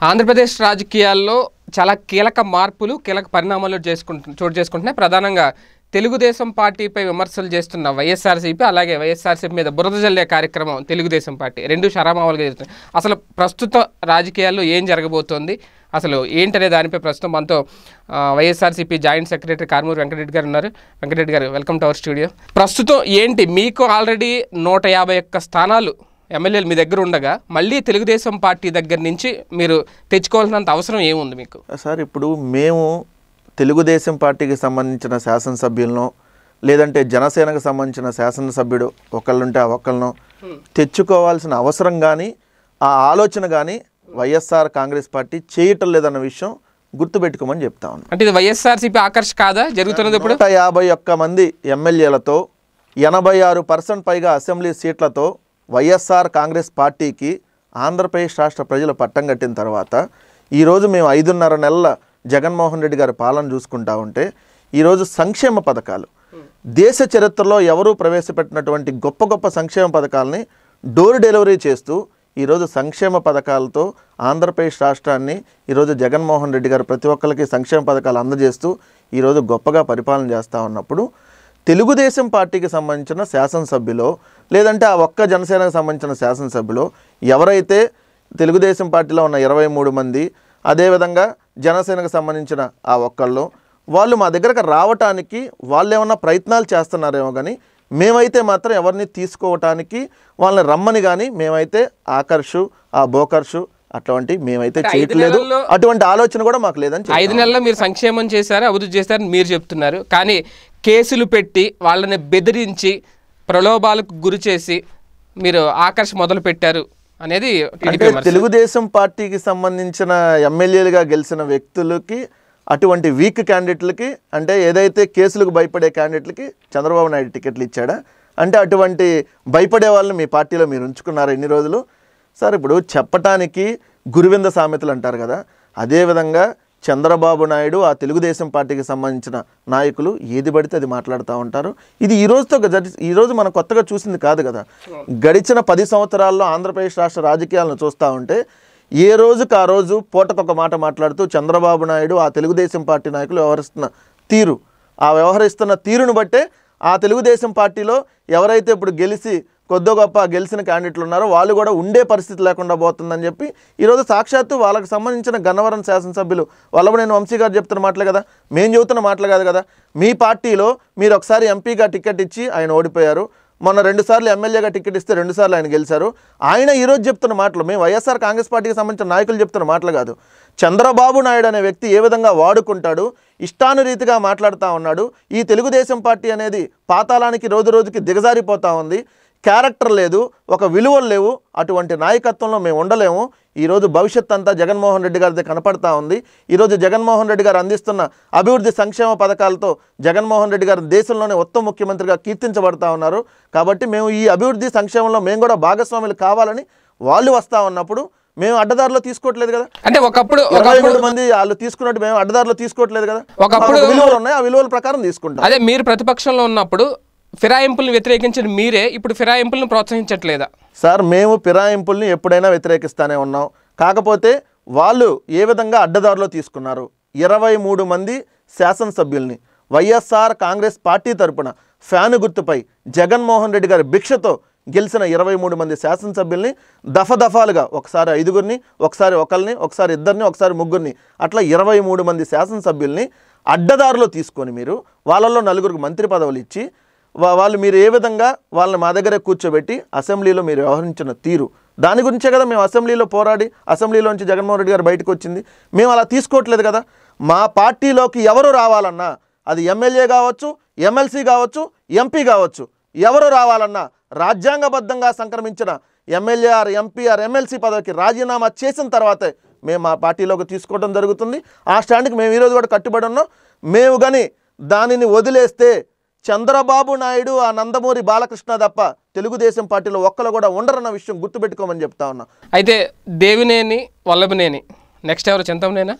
ఆంధ్రప్రదేశ్ రాజకీయాల్లో చాలా కీలక మార్పులు కీలక పరిణామాలు చేసుకుంటు చోటు చేసుకుంటున్నాయి ప్రధానంగా తెలుగుదేశం పార్టీపై విమర్శలు చేస్తున్న వైఎస్ఆర్సీపీ అలాగే వైఎస్ఆర్సీపీ మీద బురద జల్లే కార్యక్రమం తెలుగుదేశం పార్టీ రెండు షరామావాలుగా జరుగుతుంది అసలు ప్రస్తుత రాజకీయాల్లో ఏం జరగబోతోంది అసలు ఏంటనే దానిపై ప్రస్తుతం మనతో ఆ, YSRCP joint secretary Karumuri Venkatareddy గారు ఉన్నారు వెంకటరెడ్డి గారు వెల్కమ్ టు అవర్ స్టూడియో ప్రస్తుతం ఏంటి మీకు ఆల్రెడీ నూట యాభై ఒక్క స్థానాలు ఎమ్మెల్యేలు మీ దగ్గర ఉండగా మళ్ళీ తెలుగుదేశం పార్టీ దగ్గర నుంచి మీరు తెచ్చుకోవాల్సినంత అవసరం ఏముంది మీకు సార్ ఇప్పుడు మేము తెలుగుదేశం పార్టీకి సంబంధించిన శాసనసభ్యులను లేదంటే జనసేనకు సంబంధించిన శాసనసభ్యుడు ఒకళ్ళుంటే ఆ ఒక్కళ్ళను తెచ్చుకోవాల్సిన అవసరం కానీ ఆ ఆలోచన కానీ వైఎస్ఆర్ కాంగ్రెస్ పార్టీ చేయటం లేదన్న విషయం గుర్తుపెట్టుకోమని చెప్తా ఉన్నాను అంటే ఇది వైఎస్ఆర్సీపీ ఆకర్ష్ కాదా జరుగుతున్నది ఇప్పుడు నూట యాభై ఒక్క మంది ఎమ్మెల్యేలతో ఎనభై ఆరు పర్సెంట్ పైగా అసెంబ్లీ సీట్లతో వైఎస్ఆర్ కాంగ్రెస్ పార్టీకి ఆంధ్రప్రదేశ్ రాష్ట్ర ప్రజలు పట్టం కట్టిన తర్వాత ఈరోజు మేము ఐదున్నర నెలల జగన్మోహన్ రెడ్డి గారి పాలన చూసుకుంటా ఉంటే ఈరోజు సంక్షేమ పథకాలు దేశ చరిత్రలో ఎవరూ ప్రవేశపెట్టినటువంటి గొప్ప గొప్ప సంక్షేమ పథకాలని డోర్ డెలివరీ చేస్తూ ఈరోజు సంక్షేమ పథకాలతో ఆంధ్రప్రదేశ్ రాష్ట్రాన్ని ఈరోజు జగన్మోహన్ రెడ్డి గారు ప్రతి ఒక్కరికి సంక్షేమ పథకాలు అందజేస్తూ ఈరోజు గొప్పగా పరిపాలన చేస్తూ ఉన్నప్పుడు తెలుగుదేశం పార్టీకి సంబంధించిన శాసనసభ్యులో లేదంటే ఆ ఒక్క జనసేనకు సంబంధించిన శాసనసభ్యులో ఎవరైతే తెలుగుదేశం పార్టీలో ఉన్న ఇరవై మూడు మంది అదేవిధంగా జనసేనకు సంబంధించిన ఆ ఒక్కళ్ళు వాళ్ళు మా దగ్గరకు రావటానికి వాళ్ళు ఏమన్నా ప్రయత్నాలు చేస్తున్నారేమో కానీ మేమైతే మాత్రం ఎవరిని తీసుకోవటానికి వాళ్ళని రమ్మని కానీ మేమైతే ఆకర్షు ఆ బోకర్షు అటువంటి మేమైతే ఐదు చేయట్లేదు నెలల్లో- అటువంటి ఆలోచన కూడా మాకు లేదని చెప్తా ఐదు నెలల్లో మీరు సంక్షేమం చేశారు అభివృద్ధి చేశారని మీరు చెప్తున్నారు కానీ కేసులు పెట్టి వాళ్ళని బెదిరించి ప్రలోభాలకు గురి చేసి మీరు ఆకర్ష్ మొదలు పెట్టారు అనేది టీడీపీ అంటే విమర్శ. తెలుగుదేశం పార్టీకి సంబంధించిన ఎమ్మెల్యేలుగా గెలిచిన వ్యక్తులకి అటువంటి వీక్ క్యాండిడేట్లకి అంటే ఏదైతే కేసులకు భయపడే క్యాండిడేట్లకి చంద్రబాబు నాయుడు టికెట్లు ఇచ్చాడా అంటే అటువంటి భయపడే వాళ్ళని మీ పార్టీలో మీరు ఉంచుకున్నారు ఎన్ని రోజులు సార్ ఇప్పుడు చెప్పటానికి గురువింద సామెతలు అంటారు కదా అదేవిధంగా చంద్రబాబు నాయుడు ఆ తెలుగుదేశం పార్టీకి సంబంధించిన నాయకులు ఏది పడితే అది మాట్లాడుతూ ఉంటారు ఇది ఈ రోజుతో గడి- ఈ రోజు మనం కొత్తగా చూసింది కాదు కదా గడిచిన పది సంవత్సరాల్లో ఆంధ్రప్రదేశ్ రాష్ట్ర రాజకీయాలను చూస్తూ ఉంటే ఏ రోజుకు ఆ రోజు పూటకొక మాట మాట్లాడుతూ చంద్రబాబు నాయుడు ఆ తెలుగుదేశం పార్టీ నాయకులు వ్యవహరిస్తున్న తీరు ఆ వ్యవహరిస్తున్న తీరును బట్టే ఆ తెలుగుదేశం పార్టీలో ఎవరైతే ఇప్పుడు గెలిచి కొద్దో గొప్ప గెలిచిన క్యాండిడేట్లు ఉన్నారో వాళ్ళు కూడా ఉండే పరిస్థితి లేకుండా పోతుందని చెప్పి ఈరోజు సాక్షాత్తు వాళ్ళకి సంబంధించిన గన్నవరం శాసనసభ్యులు వల్లభనేని వంశీ గారు చెప్తున్న మాటలే కదా మేము చెబుతున్న మాటలు కాదు కదా మీ పార్టీలో మీరు ఒకసారి ఎంపీగా టికెట్ ఇచ్చి ఆయన ఓడిపోయారు మొన్న రెండు సార్లు ఎమ్మెల్యేగా టికెట్ ఇస్తే రెండు సార్లు ఆయన గెలిచారు ఆయన ఈరోజు చెప్తున్న మాటలు మేము వైఎస్ఆర్ కాంగ్రెస్ పార్టీకి సంబంధించిన నాయకులు చెప్తున్న మాటలు కాదు చంద్రబాబు నాయుడు అనే వ్యక్తి ఏ విధంగా వాడుకుంటాడు ఇష్టానురీతిగా మాట్లాడుతూ ఉన్నాడు ఈ తెలుగుదేశం పార్టీ అనేది పాతాళానికి రోజు రోజుకి దిగజారిపోతూ ఉంది క్యారెక్టర్ లేదు ఒక విలువలు లేవు అటువంటి నాయకత్వంలో మేము ఉండలేము ఈరోజు భవిష్యత్ అంతా జగన్మోహన్ రెడ్డి గారిది కనపడతా ఉంది ఈరోజు జగన్మోహన్ రెడ్డి గారు అందిస్తున్న అభివృద్ధి సంక్షేమ పథకాలతో జగన్మోహన్ రెడ్డి గారు దేశంలోనే ఉత్తమ ముఖ్యమంత్రిగా కీర్తించబడతా ఉన్నారు కాబట్టి మేము ఈ అభివృద్ధి సంక్షేమంలో మేము కూడా భాగస్వాములు కావాలని వాళ్ళు వస్తూ ఉన్నప్పుడు మేము అడ్డదారిలో తీసుకోవట్లేదు కదా అంటే ఒకప్పుడు ఇరవై ఒకప్పుడు మూడు మంది వాళ్ళు తీసుకున్నట్టు మేము అడ్డదారిలో తీసుకోవట్లేదు కదా ఒకప్పుడు- మాకు విలువలు ఉన్నాయి ఆ విలువల ప్రకారం తీసుకుంటాం అదే మీరు ప్రతిపక్షంలో ఉన్నప్పుడు ఫిరాయింపులను వ్యతిరేకించిన మీరే ఇప్పుడు ఫిరాయింపులను ప్రోత్సహించట్లేదా సార్ మేము ఫిరాయింపుల్ని ఎప్పుడైనా వ్యతిరేకిస్తానే ఉన్నాం కాకపోతే వాళ్ళు ఏ విధంగా అడ్డదారిలో తీసుకున్నారు ఇరవై మూడు మంది శాసనసభ్యుల్ని వైఎస్ఆర్ కాంగ్రెస్ పార్టీ తరపున ఫ్యాను గుర్తుపై జగన్మోహన్ రెడ్డి గారి భిక్షతో గెలిచిన ఇరవై మూడు మంది శాసనసభ్యుల్ని దఫదఫాలుగా ఒకసారి ఐదుగురిని ఒకసారి ఒకరిని ఒకసారి ఇద్దరిని ఒకసారి ముగ్గురిని అట్లా ఇరవై మూడు మంది శాసనసభ్యుల్ని అడ్డదారిలో తీసుకొని మీరు వాళ్ళల్లో నలుగురికి మంత్రి పదవులు ఇచ్చి వా- వాళ్ళు మీరు ఏ విధంగా వాళ్ళని మా దగ్గరే కూర్చోబెట్టి అసెంబ్లీలో మీరు వ్యవహరించిన తీరు దాని గురించే కదా మేము అసెంబ్లీలో పోరాడి అసెంబ్లీలోంచి జగన్మోహన్ రెడ్డి గారు బయటకు వచ్చింది మేము అలా తీసుకోవట్లేదు కదా మా పార్టీలోకి ఎవరు రావాలన్నా అది ఎమ్మెల్యే కావచ్చు ఎమ్మెల్సీ కావచ్చు ఎంపీ కావచ్చు ఎవరు రావాలన్నా రాజ్యాంగబద్ధంగా సంక్రమించిన MLA or MP or MLC పదవికి రాజీనామా చేసిన తర్వాతే మేము మా పార్టీలోకి తీసుకోవడం జరుగుతుంది ఆ స్టాండ్కి మేము ఈరోజు కూడా కట్టుబడి ఉన్నాం మేము కానీ దానిని వదిలేస్తే చంద్రబాబు నాయుడు ఆ నందమూరి బాలకృష్ణ తప్ప తెలుగుదేశం పార్టీలో ఒక్కరు కూడా ఉండరన్న విషయం గుర్తుపెట్టుకోమని చెప్తా ఉన్నా అయితే దేవినేని వల్లభనేని నెక్స్ట్ ఎవరు చింతమనేనా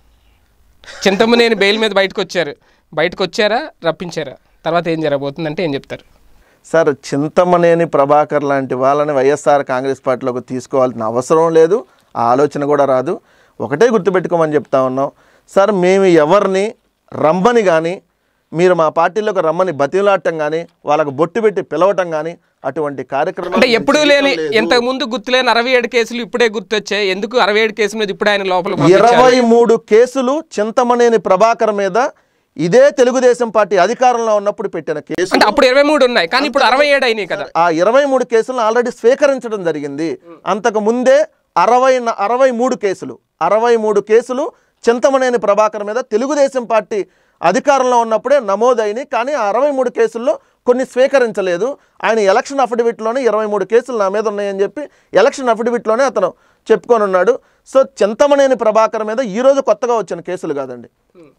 చింతమనేని బెయిల్ మీద బయటకు వచ్చారు బయటకు వచ్చారా రప్పించారా తర్వాత ఏం జరగబోతుందంటే ఏం చెప్తారు సార్ చింతమనేని ప్రభాకర్ లాంటి వాళ్ళని వైఎస్ఆర్ కాంగ్రెస్ పార్టీలోకి తీసుకోవాల్సిన అవసరం లేదు ఆ ఆలోచన కూడా రాదు ఒకటే గుర్తుపెట్టుకోమని చెప్తా ఉన్నాం సార్ మేము ఎవరిని రమ్మని కానీ మీరు మా పార్టీలోకి రమ్మని బతిలాడటం కానీ వాళ్ళకు బొట్టు పెట్టి పిలవటం కానీ అటువంటి కార్యక్రమం అంటే ఎప్పుడూ లేని ఇంతకు ముందు గుర్తులేని అరవై ఏడు కేసులు ఇప్పుడే గుర్తొచ్చాయి ఎందుకు అరవై ఏడు కేసుల మీద ఇప్పుడే ఆయన లోపల పంపించారు? ఇరవై మూడు కేసులు చింతమనేని ప్రభాకర్ మీద ఇదే తెలుగుదేశం పార్టీ అధికారంలో ఉన్నప్పుడు పెట్టిన కేసు అంటే అప్పుడు ఇరవై మూడు ఉన్నాయి కానీ ఇప్పుడు అరవై ఏడు అయినాయి కదా ఆ ఇరవై మూడు కేసులను ఆల్రెడీ స్వీకరించడం జరిగింది అంతకు ముందే అరవై న- అరవై మూడు కేసులు అరవై మూడు కేసులు చింతమనేని ప్రభాకర్ మీద తెలుగుదేశం పార్టీ అధికారంలో ఉన్నప్పుడే నమోదైనవి కానీ ఆ అరవై మూడు కేసుల్లో కొన్ని స్వీకరించలేదు ఆయన ఎలక్షన్ అఫిడవిట్లోనే ఇరవై మూడు కేసులు నా మీద ఉన్నాయని చెప్పి ఎలక్షన్ అఫిడవిట్లోనే అతను చెప్పుకొని ఉన్నాడు సో చింతమనేని ప్రభాకర్ మీద ఈరోజు కొత్తగా వచ్చిన కేసులు కాదండి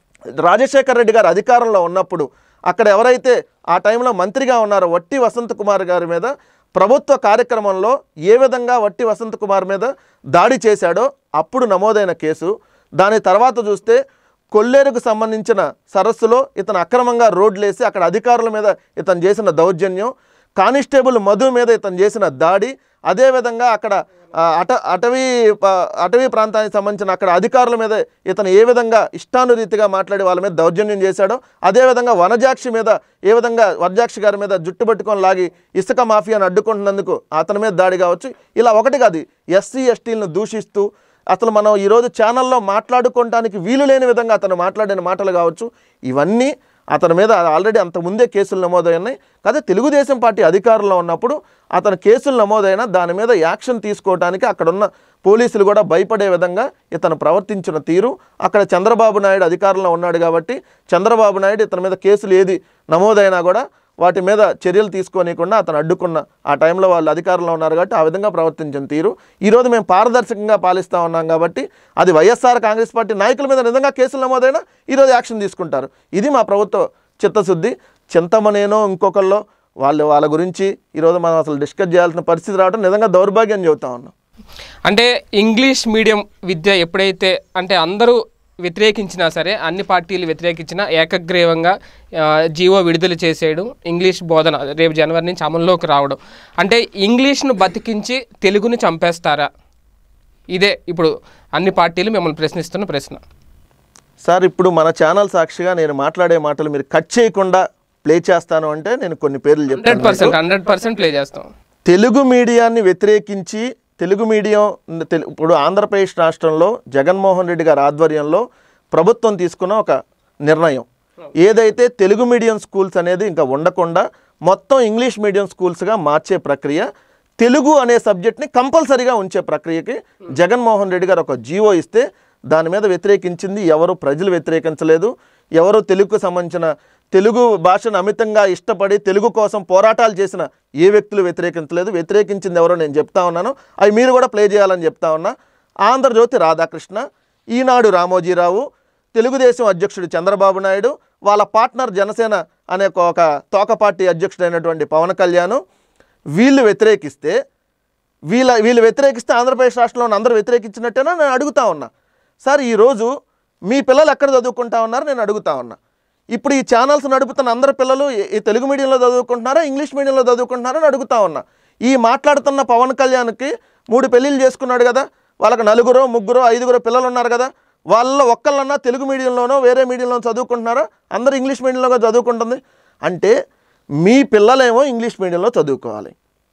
రాజశేఖర్ రెడ్డి గారు అధికారంలో ఉన్నప్పుడు అక్కడ ఎవరైతే ఆ టైంలో మంత్రిగా ఉన్నారో వట్టి వసంత్ కుమార్ గారి మీద ప్రభుత్వ కార్యక్రమంలో ఏ విధంగా వట్టి వసంత్ కుమార్ మీద దాడి చేశాడో అప్పుడు నమోదైన కేసు దాని తర్వాత చూస్తే కొల్లేరుకు సంబంధించిన సరస్సులో ఇతను అక్రమంగా రోడ్లేసి అక్కడ అధికారుల మీద ఇతను చేసిన దౌర్జన్యం కానిస్టేబుల్ మధు మీద ఇతను చేసిన దాడి అదేవిధంగా అక్కడ ఆ, అట అటవీ ప- అటవీ ప్రాంతానికి సంబంధించిన అక్కడ అధికారుల మీద ఇతను ఏ విధంగా ఇష్టానురీతిగా మాట్లాడి వాళ్ళ మీద దౌర్జన్యం చేశాడో అదేవిధంగా వనజాక్షి మీద ఏ విధంగా వనజాక్షి గారి మీద జుట్టు పట్టుకొని లాగి ఇసుక మాఫియాను అడ్డుకుంటున్నందుకు అతని మీద దాడి కావచ్చు ఇలా ఒకటి కాదు ఎస్సీ ఎస్టీలను దూషిస్తూ అసలు మనం ఈరోజు ఛానల్లో మాట్లాడుకోవటానికి వీలు లేని విధంగా అతను మాట్లాడిన మాటలు కావచ్చు ఇవన్నీ అతని మీద ఆల్రెడీ అంతకుముందే కేసులు నమోదైనాయి కదా తెలుగుదేశం పార్టీ అధికారంలో ఉన్నప్పుడు అతను కేసులు నమోదైనా దాని మీద యాక్షన్ తీసుకోవడానికి అక్కడున్న పోలీసులు కూడా భయపడే విధంగా ఇతను ప్రవర్తించిన తీరు అక్కడ చంద్రబాబు నాయుడు అధికారంలో ఉన్నాడు కాబట్టి చంద్రబాబు నాయుడు ఇతని మీద కేసులు ఏది నమోదైనా కూడా వాటి మీద చర్యలు తీసుకోనీయకుండా అతను అడ్డుకున్న ఆ టైంలో వాళ్ళు అధికారంలో ఉన్నారు కాబట్టి ఆ విధంగా ప్రవర్తించిన తీరు ఈరోజు మేము పారదర్శకంగా పాలిస్తూ ఉన్నాం కాబట్టి అది వైఎస్ఆర్ కాంగ్రెస్ పార్టీ నాయకుల మీద నిజంగా కేసులు నమోదైనా ఈరోజు యాక్షన్ తీసుకుంటారు ఇది మా ప్రభుత్వ చిత్తశుద్ధి చింతమనేనో ఇంకొకళ్ళో వాళ్ళు వాళ్ళ గురించి ఈరోజు మనం అసలు డిస్కస్ చేయాల్సిన పరిస్థితి రావడం నిజంగా దౌర్భాగ్యం చెబుతా ఉన్నాం అంటే ఇంగ్లీష్ మీడియం విద్య ఎప్పుడైతే అంటే అందరూ వ్యతిరేకించినా సరే అన్ని పార్టీలు వ్యతిరేకించినా ఏకగ్రీవంగా ఆ, జీవో విడుదల చేసేయడం ఇంగ్లీష్ బోధన రేపు జనవరి నుంచి అమల్లోకి రావడం అంటే ఇంగ్లీష్ను బతికించి తెలుగుని చంపేస్తారా ఇదే ఇప్పుడు అన్ని పార్టీలు మిమ్మల్ని ప్రశ్నిస్తున్న ప్రశ్న సార్ ఇప్పుడు మన ఛానల్ సాక్షిగా నేను మాట్లాడే మాటలు మీరు కట్ చేయకుండా ప్లే చేస్తాను అంటే నేను కొన్ని పేర్లు హండ్రెడ్ చెప్తాను పర్సెంట్ హండ్రెడ్ పర్సెంట్ ప్లే చేస్తాం తెలుగు మీడియాన్ని వ్యతిరేకించి తెలుగు మీడియం తెలు- ఇప్పుడు ఆంధ్రప్రదేశ్ రాష్ట్రంలో జగన్మోహన్ రెడ్డి గారి ఆధ్వర్యంలో ప్రభుత్వం తీసుకున్న ఒక నిర్ణయం ఏదైతే తెలుగు మీడియం స్కూల్స్ అనేది ఇంకా ఉండకుండా మొత్తం ఇంగ్లీష్ మీడియం స్కూల్స్గా మార్చే ప్రక్రియ తెలుగు అనే సబ్జెక్ట్ని కంపల్సరీగా ఉంచే ప్రక్రియకి జగన్మోహన్ రెడ్డి గారు ఒక జీవో ఇస్తే దాని మీద వ్యతిరేకించింది ఎవరు ప్రజలు వ్యతిరేకించలేదు ఎవరు తెలుగుకు సంబంధించిన తెలుగు భాషను అమితంగా ఇష్టపడి తెలుగు కోసం పోరాటాలు చేసిన ఏ వ్యక్తులు వ్యతిరేకించలేదు వ్యతిరేకించింది ఎవరో నేను చెప్తా ఉన్నాను అవి మీరు కూడా ప్లే చేయాలని చెప్తా ఉన్నా ఆంధ్రజ్యోతి రాధాకృష్ణ ఈనాడు రామోజీరావు తెలుగుదేశం అధ్యక్షుడు చంద్రబాబు నాయుడు వాళ్ళ పార్ట్నర్ జనసేన అనే ఒక- ఒక తోక పార్టీ అధ్యక్షుడైనటువంటి పవన్ కళ్యాణ్ వీళ్ళు వ్యతిరేకిస్తే వీళ్ళ వీళ్ళు వ్యతిరేకిస్తే ఆంధ్రప్రదేశ్ రాష్ట్రంలో ఉన్న అందరూ వ్యతిరేకించినట్టేనా నేను అడుగుతా ఉన్నా సార్ ఈరోజు మీ పిల్లలు ఎక్కడ చదువుకుంటా ఉన్నారు నేను అడుగుతా ఉన్నా ఇప్పుడు ఈ ఛానల్స్ నడుపుతున్న అందరు పిల్లలు ఈ- ఈ తెలుగు మీడియంలో చదువుకుంటున్నారా ఇంగ్లీష్ మీడియంలో చదువుకుంటున్నారా అని అడుగుతా ఉన్నా ఈ మాట్లాడుతున్న పవన్ కళ్యాణ్కి మూడు పెళ్ళిళ్ళు చేసుకున్నాడు కదా వాళ్ళకి నలుగురో ముగ్గురో ఐదుగురో పిల్లలు ఉన్నారు కదా వాళ్ళ ఒక్కళ్ళన్నా తెలుగు మీడియంలోనో వేరే మీడియంలో చదువుకుంటున్నారా అందరూ ఇంగ్లీష్ మీడియంలో చదువుకుంటుంది అంటే మీ పిల్లలేమో ఇంగ్లీష్ మీడియంలో చదువుకోవాలి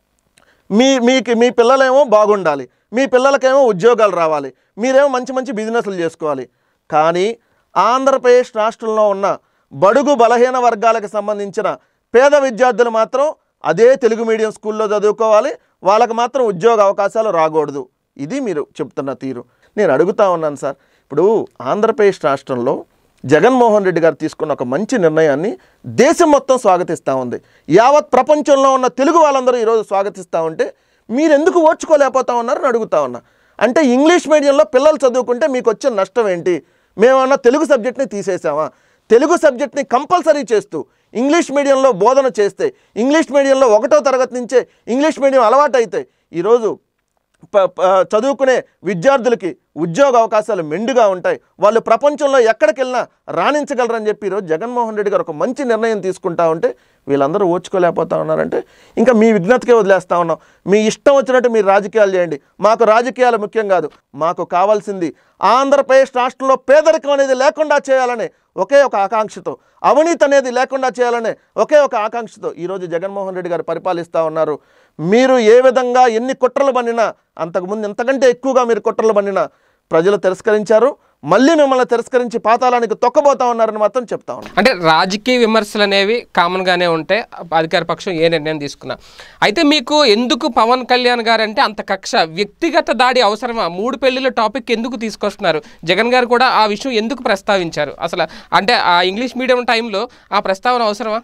మీ మీకు మీ పిల్లలేమో బాగుండాలి మీ పిల్లలకేమో ఉద్యోగాలు రావాలి మీరేమో మంచి మంచి బిజినెస్లు చేసుకోవాలి కానీ ఆంధ్రప్రదేశ్ రాష్ట్రంలో ఉన్న బడుగు బలహీన వర్గాలకు సంబంధించిన పేద విద్యార్థులు మాత్రం అదే తెలుగు మీడియం స్కూల్లో చదువుకోవాలి వాళ్ళకి మాత్రం ఉద్యోగ అవకాశాలు రాకూడదు ఇది మీరు చెప్తున్న తీరు నేను అడుగుతా ఉన్నాను సార్ ఇప్పుడు ఆంధ్రప్రదేశ్ రాష్ట్రంలో జగన్మోహన్ రెడ్డి గారు తీసుకున్న ఒక మంచి నిర్ణయాన్ని దేశం మొత్తం స్వాగతిస్తూ ఉంది యావత్ ప్రపంచంలో ఉన్న తెలుగు వాళ్ళందరూ ఈరోజు స్వాగతిస్తూ ఉంటే మీరు ఎందుకు ఓర్చుకోలేకపోతా ఉన్నారని అడుగుతా ఉన్నా అంటే ఇంగ్లీష్ మీడియంలో పిల్లలు చదువుకుంటే మీకు వచ్చే నష్టం ఏంటి మేమన్నా తెలుగు సబ్జెక్ట్ని తీసేసామా తెలుగు సబ్జెక్ట్ని కంపల్సరీ చేస్తూ ఇంగ్లీష్ మీడియంలో బోధన చేస్తే ఇంగ్లీష్ మీడియంలో ఒకటో తరగతి నుంచే ఇంగ్లీష్ మీడియం అలవాటు అయితే ఈరోజు ప- ప- చదువుకునే విద్యార్థులకి ఉద్యోగ అవకాశాలు మెండుగా ఉంటాయి వాళ్ళు ప్రపంచంలో ఎక్కడికి వెళ్ళినా రాణించగలరని చెప్పి ఈరోజు జగన్మోహన్ రెడ్డి గారు ఒక మంచి నిర్ణయం తీసుకుంటా ఉంటే వీళ్ళందరూ ఓర్చుకోలేకపోతా ఉన్నారంటే ఇంకా మీ విజ్ఞతకే వదిలేస్తా ఉన్నాం మీ ఇష్టం వచ్చినట్టు మీరు రాజకీయాలు చేయండి మాకు రాజకీయాలు ముఖ్యం కాదు మాకు కావాల్సింది ఆంధ్రప్రదేశ్ రాష్ట్రంలో పేదరికం అనేది లేకుండా చేయాలనే ఒకే ఒక ఆకాంక్షతో అవినీతి అనేది లేకుండా చేయాలనే ఒకే ఒక ఆకాంక్షతో ఈరోజు జగన్మోహన్ రెడ్డి గారు పరిపాలిస్తూ ఉన్నారు మీరు ఏ విధంగా ఎన్ని కుట్రలు పన్నినా అంతకుముందు ఎంతకంటే ఎక్కువగా మీరు కుట్రలు పన్నినా ప్రజలు తిరస్కరించారు మళ్ళీ మిమ్మల్ని తిరస్కరించి పాతాళానికి తొక్కబోతా ఉన్నారని మాత్రం చెప్తా ఉన్నాను అంటే రాజకీయ విమర్శలు అనేవి కామన్గానే ఉంటాయి అధికార పక్షం ఏ నిర్ణయం తీసుకున్నా అయితే మీకు ఎందుకు పవన్ కళ్యాణ్ గారు అంటే అంత కక్ష వ్యక్తిగత దాడి అవసరమా మూడు పెళ్లిల టాపిక్ ఎందుకు తీసుకొస్తున్నారు జగన్ గారు కూడా ఆ విషయం ఎందుకు ప్రస్తావించారు అసలు అంటే ఆ ఇంగ్లీష్ మీడియం టైంలో ఆ ప్రస్తావన అవసరమా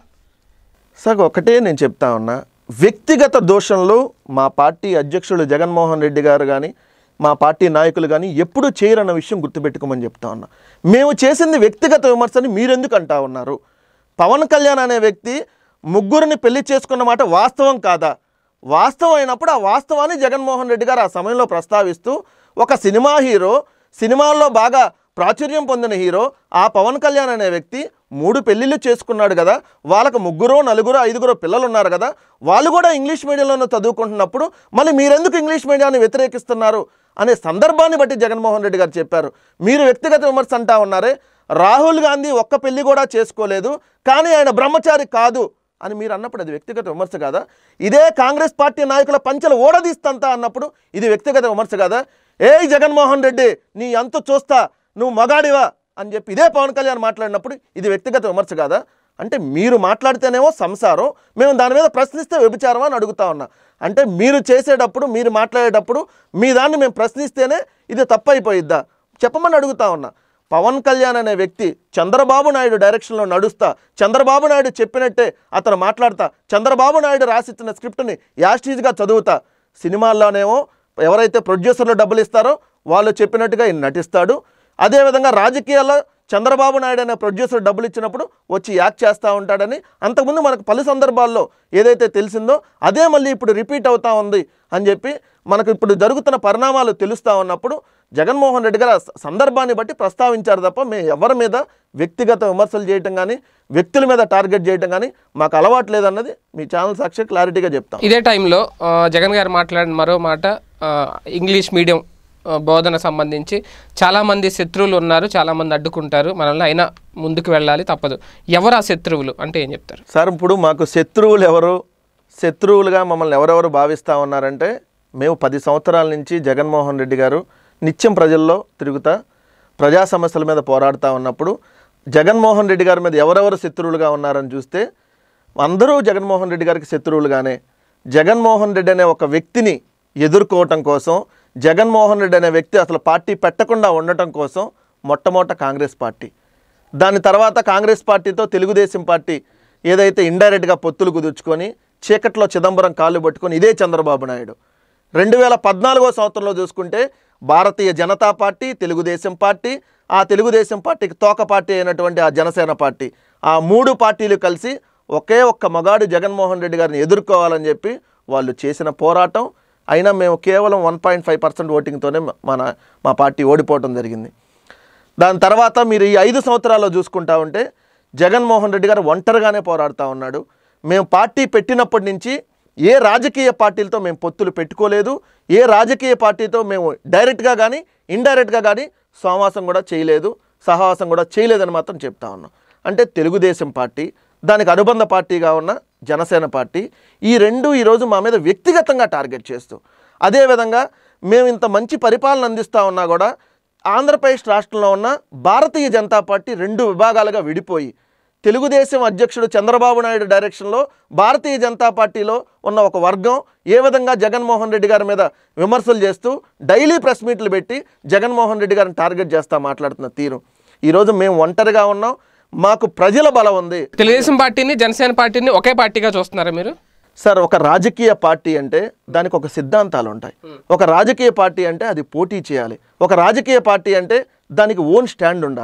సార్ ఒకటే నేను చెప్తా ఉన్నా వ్యక్తిగత దోషంలో మా పార్టీ అధ్యక్షులు జగన్మోహన్ రెడ్డి గారు కానీ మా పార్టీ నాయకులు కానీ ఎప్పుడూ చేయరన్న విషయం గుర్తుపెట్టుకోమని చెప్తా ఉన్నా మేము చేసింది వ్యక్తిగత విమర్శని మీరెందుకు అంటా ఉన్నారు పవన్ కళ్యాణ్ అనే వ్యక్తి ముగ్గురిని పెళ్లి చేసుకున్న మాట వాస్తవం కాదా వాస్తవం అయినప్పుడు ఆ వాస్తవాన్ని జగన్మోహన్ రెడ్డి గారు ఆ సమయంలో ప్రస్తావిస్తూ ఒక సినిమా హీరో సినిమాల్లో బాగా ప్రాచుర్యం పొందిన హీరో ఆ పవన్ కళ్యాణ్ అనే వ్యక్తి మూడు పెళ్ళిళ్ళు చేసుకున్నాడు కదా వాళ్ళకు ముగ్గురు నలుగురు ఐదుగురు పిల్లలు ఉన్నారు కదా వాళ్ళు కూడా ఇంగ్లీష్ మీడియంలోనే చదువుకుంటున్నప్పుడు మళ్ళీ మీరెందుకు ఇంగ్లీష్ మీడియాన్ని వ్యతిరేకిస్తున్నారు అనే సందర్భాన్ని బట్టి జగన్మోహన్ రెడ్డి గారు చెప్పారు మీరు వ్యక్తిగత విమర్శ అంటా ఉన్నారే రాహుల్ గాంధీ ఒక్క పెళ్లి కూడా చేసుకోలేదు కానీ ఆయన బ్రహ్మచారి కాదు అని మీరు అన్నప్పుడు అది వ్యక్తిగత విమర్శ కాదా ఇదే కాంగ్రెస్ పార్టీ నాయకుల పంచలు ఓడదీస్తంతా అన్నప్పుడు ఇది వ్యక్తిగత విమర్శ కాదా ఏయ్ జగన్మోహన్ రెడ్డి నీ అంత చూస్తా నువ్వు మగాడివా అని చెప్పి ఇదే పవన్ కళ్యాణ్ మాట్లాడినప్పుడు ఇది వ్యక్తిగత విమర్శ కాదా అంటే మీరు మాట్లాడితేనేమో సంసారం మేము దాని మీద ప్రశ్నిస్తే వ్యభిచారం అని అడుగుతా ఉన్నా అంటే మీరు చేసేటప్పుడు మీరు మాట్లాడేటప్పుడు మీ దాన్ని మేము ప్రశ్నిస్తేనే ఇది తప్పైపోయిద్దా చెప్పమని అడుగుతా ఉన్నా పవన్ కళ్యాణ్ అనే వ్యక్తి చంద్రబాబు నాయుడు డైరెక్షన్లో నడుస్తా చంద్రబాబు నాయుడు చెప్పినట్టే అతను మాట్లాడతా చంద్రబాబు నాయుడు రాసిచ్చిన స్క్రిప్ట్ని యాస్టీజ్గా చదువుతా సినిమాల్లోనేమో ఎవరైతే ప్రొడ్యూసర్లు డబ్బులు ఇస్తారో వాళ్ళు చెప్పినట్టుగా ఈయన నటిస్తాడు అదేవిధంగా రాజకీయాల్లో చంద్రబాబు నాయుడు అనే ప్రొడ్యూసర్ డబ్బులు ఇచ్చినప్పుడు వచ్చి యాక్ట్ చేస్తూ ఉంటాడని అంతకుముందు మనకు పలు సందర్భాల్లో ఏదైతే తెలిసిందో అదే మళ్ళీ ఇప్పుడు రిపీట్ అవుతా ఉంది అని చెప్పి మనకు ఇప్పుడు జరుగుతున్న పరిణామాలు తెలుస్తూ ఉన్నప్పుడు జగన్మోహన్ రెడ్డి గారు ఆ స- సందర్భాన్ని బట్టి ప్రస్తావించారు తప్ప మేము ఎవరి మీద వ్యక్తిగత విమర్శలు చేయటం కానీ వ్యక్తుల మీద టార్గెట్ చేయటం కానీ మాకు అలవాటు లేదన్నది మీ ఛానల్ సాక్షి క్లారిటీగా చెప్తాం ఇదే టైంలో ఆ, జగన్ గారు మాట్లాడిన మరో మాట ఆ, ఇంగ్లీష్ మీడియం ఆ, బోధన సంబంధించి చాలామంది శత్రువులు ఉన్నారు చాలామంది అడ్డుకుంటారు మనల్ని అయినా ముందుకు వెళ్ళాలి తప్పదు ఎవరు ఆ శత్రువులు అంటే ఏం చెప్తారు సార్ ఇప్పుడు మాకు శత్రువులు ఎవరు శత్రువులుగా మమ్మల్ని ఎవరెవరు భావిస్తూ ఉన్నారంటే మేము పది సంవత్సరాల నుంచి జగన్మోహన్ రెడ్డి గారు నిత్యం ప్రజల్లో తిరుగుతా ప్రజా సమస్యల మీద పోరాడుతూ ఉన్నప్పుడు జగన్మోహన్ రెడ్డి గారి మీద ఎవరెవరు శత్రువులుగా ఉన్నారని చూస్తే అందరూ జగన్మోహన్ రెడ్డి గారికి శత్రువులుగానే జగన్మోహన్ రెడ్డి అనే ఒక వ్యక్తిని ఎదుర్కోవటం కోసం జగన్మోహన్ రెడ్డి అనే వ్యక్తి అసలు పార్టీ పెట్టకుండా ఉండటం కోసం మొట్టమొదట కాంగ్రెస్ పార్టీ దాని తర్వాత కాంగ్రెస్ పార్టీతో తెలుగుదేశం పార్టీ ఏదైతే ఇండైరెక్ట్గా పొత్తులు కుదుర్చుకొని చీకట్లో చిదంబరం కాళ్ళు పట్టుకొని ఇదే చంద్రబాబు నాయుడు రెండు వేల పద్నాలుగో సంవత్సరంలో చూసుకుంటే భారతీయ జనతా పార్టీ తెలుగుదేశం పార్టీ ఆ తెలుగుదేశం పార్టీకి తోక పార్టీ అయినటువంటి ఆ జనసేన పార్టీ ఆ మూడు పార్టీలు కలిసి ఒకే ఒక్క మగాడు జగన్మోహన్ రెడ్డి గారిని ఎదుర్కోవాలని చెప్పి వాళ్ళు చేసిన పోరాటం అయినా మేము కేవలం వన్ పాయింట్ ఫైవ్ పర్సెంట్ ఓటింగ్తోనే మన మా పార్టీ ఓడిపోవటం జరిగింది దాని తర్వాత మీరు ఈ ఐదు సంవత్సరాల్లో చూసుకుంటా ఉంటే జగన్మోహన్ రెడ్డి గారు ఒంటరిగానే పోరాడుతూ ఉన్నాడు మేము పార్టీ పెట్టినప్పటి నుంచి ఏ రాజకీయ పార్టీలతో మేము పొత్తులు పెట్టుకోలేదు ఏ రాజకీయ పార్టీతో మేము డైరెక్ట్గా కానీ ఇండైరెక్ట్గా కానీ సహవాసం కూడా చేయలేదు సహవాసం కూడా చేయలేదని మాత్రం చెప్తా ఉన్నాం అంటే తెలుగుదేశం పార్టీ దానికి అనుబంధ పార్టీగా ఉన్న జనసేన పార్టీ ఈ రెండు ఈరోజు మా మీద వ్యక్తిగతంగా టార్గెట్ చేస్తూ అదేవిధంగా మేము ఇంత మంచి పరిపాలన అందిస్తూ ఉన్నా కూడా ఆంధ్రప్రదేశ్ రాష్ట్రంలో ఉన్న భారతీయ జనతా పార్టీ రెండు విభాగాలుగా విడిపోయి తెలుగుదేశం అధ్యక్షుడు చంద్రబాబు నాయుడు డైరెక్షన్లో భారతీయ జనతా పార్టీలో ఉన్న ఒక వర్గం ఏ విధంగా జగన్మోహన్ రెడ్డి గారి మీద విమర్శలు చేస్తూ డైలీ ప్రెస్ మీట్లు పెట్టి జగన్మోహన్ రెడ్డి గారిని టార్గెట్ చేస్తా మాట్లాడుతున్న తీరు ఈరోజు మేము ఒంటరిగా ఉన్నాం మాకు ప్రజల బలం ఉంది తెలుగుదేశం పార్టీని జనసేన పార్టీని ఒకే పార్టీగా చూస్తున్నారా మీరు సార్ ఒక రాజకీయ పార్టీ అంటే దానికి ఒక సిద్ధాంతాలు ఉంటాయి ఒక రాజకీయ పార్టీ అంటే అది పోటీ చేయాలి ఒక రాజకీయ పార్టీ అంటే దానికి ఓన్ స్టాండ్ ఉండాలి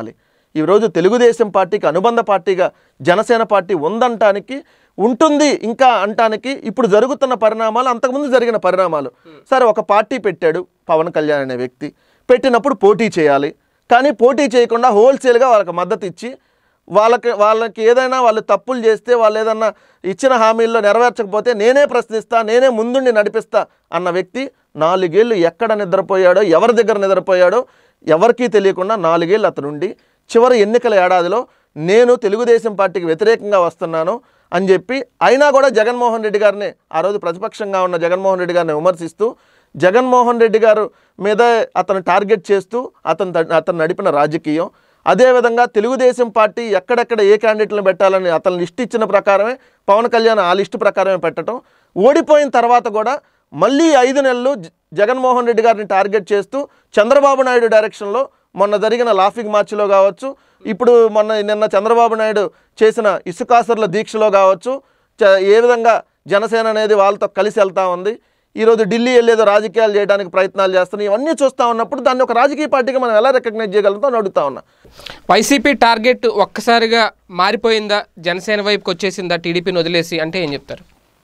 ఈరోజు తెలుగుదేశం పార్టీకి అనుబంధ పార్టీగా జనసేన పార్టీ ఉందంటానికి ఉంటుంది ఇంకా అంటానికి ఇప్పుడు జరుగుతున్న పరిణామాలు అంతకుముందు జరిగిన పరిణామాలు సరే ఒక పార్టీ పెట్టాడు పవన్ కళ్యాణ్ అనే వ్యక్తి పెట్టినప్పుడు పోటీ చేయాలి కానీ పోటీ చేయకుండా హోల్సేల్గా వాళ్ళకి మద్దతు ఇచ్చి వాళ్ళకి వాళ్ళకి ఏదైనా వాళ్ళు తప్పులు చేస్తే వాళ్ళు ఏదన్నా ఇచ్చిన హామీల్లో నెరవేర్చకపోతే నేనే ప్రశ్నిస్తా నేనే ముందుండి నడిపిస్తా అన్న వ్యక్తి నాలుగేళ్ళు ఎక్కడ నిద్రపోయాడో ఎవరి దగ్గర నిద్రపోయాడో ఎవరికీ తెలియకుండా నాలుగేళ్ళు అతనుండి చివరి ఎన్నికల ఏడాదిలో నేను తెలుగుదేశం పార్టీకి వ్యతిరేకంగా వస్తున్నాను అని చెప్పి అయినా కూడా జగన్మోహన్ రెడ్డి గారిని ఆ రోజు ప్రతిపక్షంగా ఉన్న జగన్మోహన్ రెడ్డి గారిని విమర్శిస్తూ జగన్మోహన్ రెడ్డి గారు మీద అతను టార్గెట్ చేస్తూ అతను అతను నడిపిన రాజకీయం అదేవిధంగా తెలుగుదేశం పార్టీ ఎక్కడెక్కడ ఏ క్యాండిడేట్లను పెట్టాలని అతను లిస్ట్ ఇచ్చిన ప్రకారమే పవన్ కళ్యాణ్ ఆ లిస్టు ప్రకారమే పెట్టడం ఓడిపోయిన తర్వాత కూడా మళ్ళీ ఐదు నెలలు జ- జగన్మోహన్ రెడ్డి గారిని టార్గెట్ చేస్తూ చంద్రబాబు నాయుడు డైరెక్షన్లో మొన్న జరిగిన లాఫింగ్ మార్చ్లో కావచ్చు ఇప్పుడు మొన్న నిన్న చంద్రబాబు నాయుడు చేసిన ఇసుకాసర్ల దీక్షలో కావచ్చు చ- ఏ విధంగా జనసేన అనేది వాళ్ళతో కలిసి వెళ్తా ఉంది ఈరోజు ఢిల్లీ వెళ్ళేదో రాజకీయాలు చేయడానికి ప్రయత్నాలు చేస్తున్నాయి ఇవన్నీ చూస్తూ ఉన్నప్పుడు దాన్ని ఒక రాజకీయ పార్టీగా మనం ఎలా రికగ్నైజ్ చేయగలుగుతాం అని అడుగుతా ఉన్నా వైసీపీ టార్గెట్ ఒక్కసారిగా మారిపోయిందా జనసేన వైపుకి వచ్చేసిందా టీడీపీని వదిలేసి అంటే ఏం చెప్తారు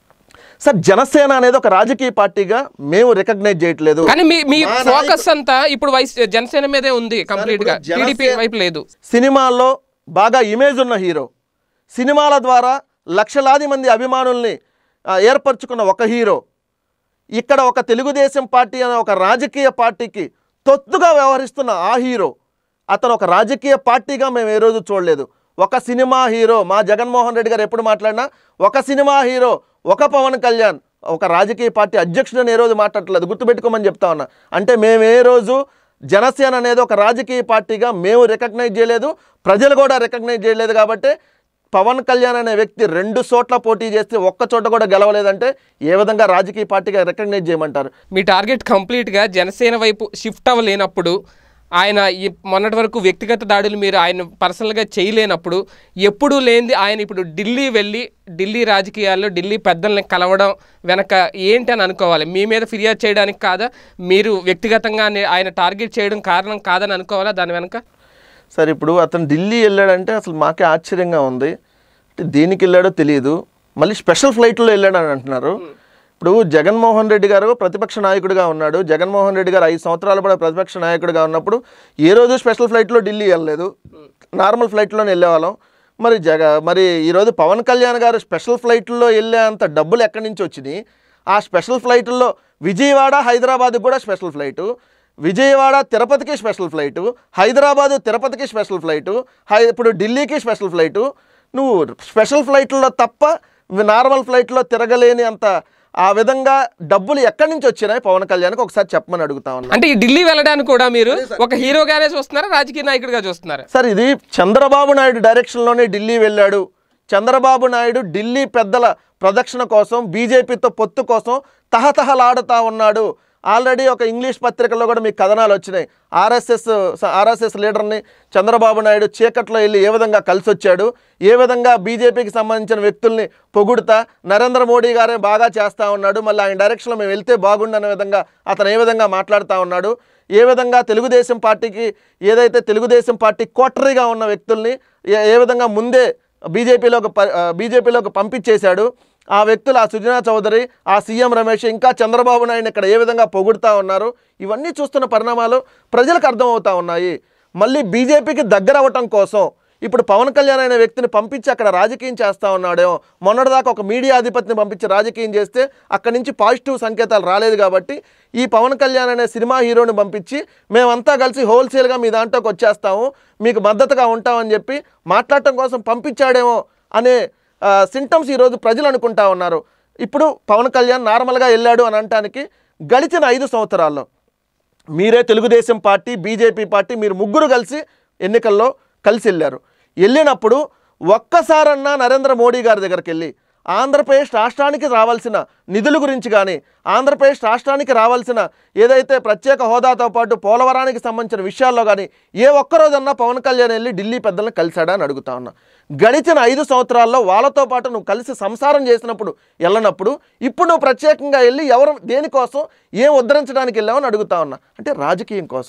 సార్ జనసేన అనేది ఒక రాజకీయ పార్టీగా మేము రికగ్నైజ్ చేయట్లేదు కానీ మీ మీ మా ఫోకస్ అంతా ఇప్పుడు వైస్ జనసేన మీదే ఉంది కంప్లీట్ గా ఇప్పుడు టీడీపీ జనసేన- వైపు లేదు సినిమాల్లో బాగా ఇమేజ్ ఉన్న హీరో సినిమాల ద్వారా లక్షలాది మంది అభిమానుల్ని ఆ, ఏర్పరచుకున్న ఒక హీరో ఇక్కడ ఒక తెలుగుదేశం పార్టీ అనే ఒక రాజకీయ పార్టీకి తొత్తుగా వ్యవహరిస్తున్న ఆ హీరో అతను ఒక రాజకీయ పార్టీగా మేము ఏ రోజు చూడలేదు ఒక సినిమా హీరో మా జగన్మోహన్ రెడ్డి గారు ఎప్పుడు మాట్లాడినా ఒక సినిమా హీరో ఒక పవన్ కళ్యాణ్ ఒక రాజకీయ పార్టీ అధ్యక్షుడని ఏ రోజు మాట్లాడట్లేదు గుర్తుపెట్టుకోమని చెప్తా ఉన్నా అంటే మేము ఏ రోజు జనసేన అనేది ఒక రాజకీయ పార్టీగా మేము రికగ్నైజ్ చేయలేదు ప్రజలు కూడా రికగ్నైజ్ చేయలేదు కాబట్టి పవన్ కళ్యాణ్ అనే వ్యక్తి రెండు చోట్ల పోటీ చేస్తే ఒక్క చోట కూడా గెలవలేదంటే ఏ విధంగా రాజకీయ పార్టీగా రికగ్నైజ్ చేయమంటారు మీ టార్గెట్ కంప్లీట్గా జనసేన వైపు షిఫ్ట్ అవ్వలేనప్పుడు ఆయన ఈ మొన్నటి వరకు వ్యక్తిగత దాడులు మీరు ఆయన పర్సనల్గా చేయలేనప్పుడు ఎప్పుడూ లేనిది ఆయన ఇప్పుడు ఢిల్లీ వెళ్ళి ఢిల్లీ రాజకీయాల్లో ఢిల్లీ పెద్దల్ని కలవడం వెనక ఏంటి అని అనుకోవాలి మీ మీద ఫిర్యాదు చేయడానికి కాదా మీరు వ్యక్తిగతంగా నే- ఆయన టార్గెట్ చేయడం కారణం కాదని అనుకోవాలా దాని వెనక సరే ఇప్పుడు అతను ఢిల్లీ వెళ్ళాడంటే అసలు మాకే ఆశ్చర్యంగా ఉంది అంటే దేనికి వెళ్ళాడో తెలియదు మళ్ళీ స్పెషల్ ఫ్లైట్లో వెళ్ళాడని అంటున్నారు ఇప్పుడు జగన్మోహన్ రెడ్డి గారు ప్రతిపక్ష నాయకుడిగా ఉన్నాడు జగన్మోహన్ రెడ్డి గారు ఐదు సంవత్సరాలు కూడా ప్రతిపక్ష నాయకుడిగా ఉన్నప్పుడు ఏ రోజు స్పెషల్ ఫ్లైట్లో ఢిల్లీ వెళ్ళలేదు నార్మల్ ఫ్లైట్లోనే వెళ్ళేవాళ్ళం మరి జగ మరి ఈరోజు పవన్ కళ్యాణ్ గారు స్పెషల్ ఫ్లైట్లో వెళ్ళేంత డబ్బులు ఎక్కడి నుంచి వచ్చినాయి ఆ స్పెషల్ ఫ్లైట్లో విజయవాడ హైదరాబాద్ కూడా స్పెషల్ ఫ్లైటు విజయవాడ తిరుపతికి స్పెషల్ ఫ్లైటు హైదరాబాదు తిరుపతికి స్పెషల్ ఫ్లైటు హై ఇప్పుడు ఢిల్లీకి స్పెషల్ ఫ్లైటు నువ్వు స్పెషల్ ఫ్లైట్లో తప్ప నార్మల్ ఫ్లైట్లో తిరగలేని అంత ఆ విధంగా డబ్బులు ఎక్కడి నుంచి వచ్చినాయి పవన్ కళ్యాణ్కి ఒకసారి చెప్పమని అడుగుతా ఉన్నా అంటే ఈ ఢిల్లీ వెళ్ళడానికి కూడా మీరు ఒక హీరోగానే చూస్తున్నారా రాజకీయ నాయకుడిగా చూస్తున్నారా సార్ ఇది చంద్రబాబు నాయుడు డైరెక్షన్లోనే ఢిల్లీ వెళ్ళాడు చంద్రబాబు నాయుడు ఢిల్లీ పెద్దల ప్రదక్షిణ కోసం బీజేపీతో పొత్తు కోసం తహతహలాడుతా ఉన్నాడు ఆల్రెడీ ఒక ఇంగ్లీష్ పత్రికల్లో కూడా మీకు కథనాలు వచ్చినాయి ఆర్ఎస్ఎస్ ఆర్ఎస్ఎస్ లీడర్ని చంద్రబాబు నాయుడు చీకట్లో వెళ్ళి ఏ విధంగా కలిసి వచ్చాడు ఏ విధంగా బీజేపీకి సంబంధించిన వ్యక్తుల్ని పొగుడుతా నరేంద్ర మోడీ గారే బాగా చేస్తూ ఉన్నాడు మళ్ళీ ఆయన డైరెక్షన్లో మేము వెళ్తే బాగుండనే విధంగా అతను ఏ విధంగా మాట్లాడుతూ ఉన్నాడు ఏ విధంగా తెలుగుదేశం పార్టీకి ఏదైతే తెలుగుదేశం పార్టీ కోటరీగా ఉన్న వ్యక్తుల్ని ఏ ఏ విధంగా ముందే బీజేపీలోకి ప ఆ, బీజేపీలోకి పంపించేశాడు ఆ వ్యక్తులు ఆ సుజనా చౌదరి ఆ సీఎం రమేష్ ఇంకా చంద్రబాబు నాయుడు ఇక్కడ ఏ విధంగా పొగుడుతా ఉన్నారు ఇవన్నీ చూస్తున్న పరిణామాలు ప్రజలకు అర్థమవుతా ఉన్నాయి మళ్ళీ బీజేపీకి దగ్గర అవ్వటం కోసం ఇప్పుడు పవన్ కళ్యాణ్ అనే వ్యక్తిని పంపించి అక్కడ రాజకీయం చేస్తా ఉన్నాడేమో మొన్నటిదాకా ఒక మీడియా అధిపతిని పంపించి రాజకీయం చేస్తే అక్కడి నుంచి పాజిటివ్ సంకేతాలు రాలేదు కాబట్టి ఈ పవన్ కళ్యాణ్ అనే సినిమా హీరోని పంపించి మేమంతా కలిసి హోల్సేల్గా మీ దాంట్లోకి వచ్చేస్తాము మీకు మద్దతుగా ఉంటామని చెప్పి మాట్లాడటం కోసం పంపించాడేమో అనే సింటమ్స్ ఈరోజు ప్రజలు అనుకుంటా ఉన్నారు ఇప్పుడు పవన్ కళ్యాణ్ నార్మల్గా వెళ్ళాడు అని అనటానికి గడిచిన ఐదు సంవత్సరాల్లో మీరే తెలుగుదేశం పార్టీ బీజేపీ పార్టీ మీరు ముగ్గురు కలిసి ఎన్నికల్లో కలిసి వెళ్ళారు వెళ్ళినప్పుడు ఒక్కసారన్నా నరేంద్ర మోడీ గారి దగ్గరికి వెళ్ళి ఆంధ్రప్రదేశ్ రాష్ట్రానికి రావాల్సిన నిధుల గురించి కానీ ఆంధ్రప్రదేశ్ రాష్ట్రానికి రావాల్సిన ఏదైతే ప్రత్యేక హోదాతో పాటు పోలవరానికి సంబంధించిన విషయాల్లో కానీ ఏ ఒక్కరోజన్నా పవన్ కళ్యాణ్ వెళ్ళి ఢిల్లీ పెద్దలను కలిశాడా అని అడుగుతా ఉన్నా గడిచిన ఐదు సంవత్సరాల్లో వాళ్ళతో పాటు నువ్వు కలిసి సంసారం చేసినప్పుడు వెళ్ళనప్పుడు ఇప్పుడు నువ్వు ప్రత్యేకంగా వెళ్ళి ఎవరు దేనికోసం ఏం ఉద్ధరించడానికి వెళ్ళావని అడుగుతా ఉన్నా అంటే రాజకీయం కోసం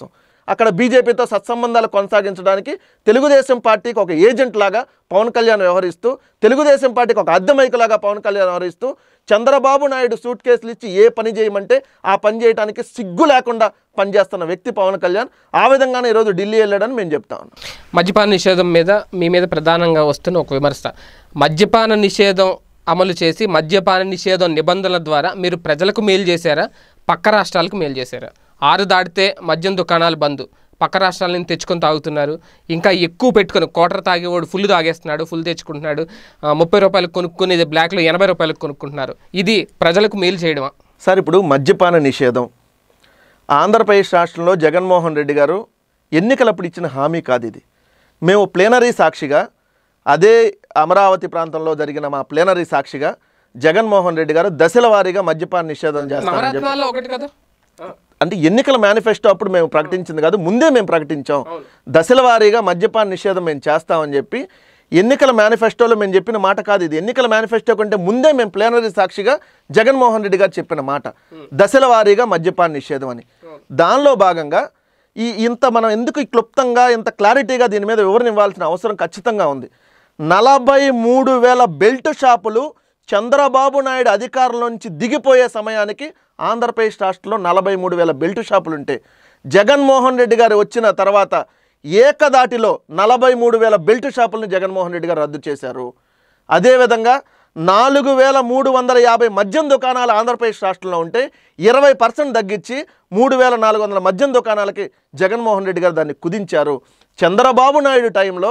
అక్కడ బీజేపీతో సత్సంబంధాలు కొనసాగించడానికి తెలుగుదేశం పార్టీకి ఒక ఏజెంట్ లాగా పవన్ కళ్యాణ్ వ్యవహరిస్తూ తెలుగుదేశం పార్టీకి ఒక అద్దెమైకులాగా పవన్ కళ్యాణ్ వ్యవహరిస్తూ చంద్రబాబు నాయుడు సూట్ కేసులు ఇచ్చి ఏ పని చేయమంటే ఆ పని చేయడానికి సిగ్గు లేకుండా పనిచేస్తున్న వ్యక్తి పవన్ కళ్యాణ్ ఆ విధంగానే ఈరోజు ఢిల్లీ వెళ్ళాడని మేము చెప్తా ఉన్నాం మద్యపాన నిషేధం మీద మీ మీద ప్రధానంగా వస్తున్న ఒక విమర్శ మద్యపాన నిషేధం అమలు చేసి మద్యపాన నిషేధం నిబంధనల ద్వారా మీరు ప్రజలకు మేలు చేశారా పక్క రాష్ట్రాలకు మేలు చేశారా ఆరు దాటితే మద్యం దుకాణాలు బంద్ పక్క రాష్ట్రాల నుంచి తెచ్చుకొని తాగుతున్నారు ఇంకా ఎక్కువ పెట్టుకొని కోటర్ తాగేవాడు ఫుల్ తాగేస్తున్నాడు ఫుల్ తెచ్చుకుంటున్నాడు ఆ, ముప్పై రూపాయలకు కొనుక్కునేది బ్లాక్లో ఎనభై రూపాయలకు కొనుక్కుంటున్నారు ఇది ప్రజలకు మేలు చేయడమా సార్ ఇప్పుడు మద్యపాన నిషేధం ఆంధ్రప్రదేశ్ రాష్ట్రంలో జగన్మోహన్ రెడ్డి గారు ఎన్నికలప్పుడు ఇచ్చిన హామీ కాదు ఇది మేము ప్లేనరీ సాక్షిగా అదే అమరావతి ప్రాంతంలో జరిగిన మా ప్లేనరీ సాక్షిగా జగన్మోహన్ రెడ్డి గారు దశల వారీగా మద్యపాన నిషేధం చేస్తామని చెప్పి నవరత్నాల్లో ఒకటి కదా అంటే ఎన్నికల మేనిఫెస్టో అప్పుడు మేము ప్రకటించింది కాదు ముందే మేము ప్రకటించాం దశల వారీగా మద్యపాన నిషేధం మేము చేస్తామని చెప్పి ఎన్నికల మేనిఫెస్టోలో మేము చెప్పిన మాట కాదు ఇది ఎన్నికల మేనిఫెస్టో కంటే ముందే మేము ప్లేనరీ సాక్షిగా జగన్మోహన్ రెడ్డి గారు చెప్పిన మాట దశల వారీగా మద్యపాన నిషేధం అని దానిలో భాగంగా ఈ ఇంత మనం ఎందుకు ఈ క్లుప్తంగా ఇంత క్లారిటీగా దీని మీద వివరణ ఇవ్వాల్సిన అవసరం ఖచ్చితంగా ఉంది నలభై మూడు వేల బెల్ట్ షాపులు చంద్రబాబు నాయుడు అధికారంలోంచి దిగిపోయే సమయానికి ఆంధ్రప్రదేశ్ రాష్ట్రంలో నలభై మూడు వేల బెల్ట్ షాపులు ఉంటే జగన్మోహన్ రెడ్డి గారు వచ్చిన తర్వాత ఏకదాటిలో నలభై మూడు వేల బెల్ట్ షాపులను జగన్మోహన్ రెడ్డి గారు రద్దు చేశారు అదేవిధంగా నాలుగు వేల మూడు వందల యాభై మద్యం దుకాణాలు ఆంధ్రప్రదేశ్ రాష్ట్రంలో ఉంటే ఇరవై పర్సెంట్ తగ్గించి మూడు వేల నాలుగు వందల మద్యం దుకాణాలకి జగన్మోహన్ రెడ్డి గారు దాన్ని కుదించారు చంద్రబాబు నాయుడు టైంలో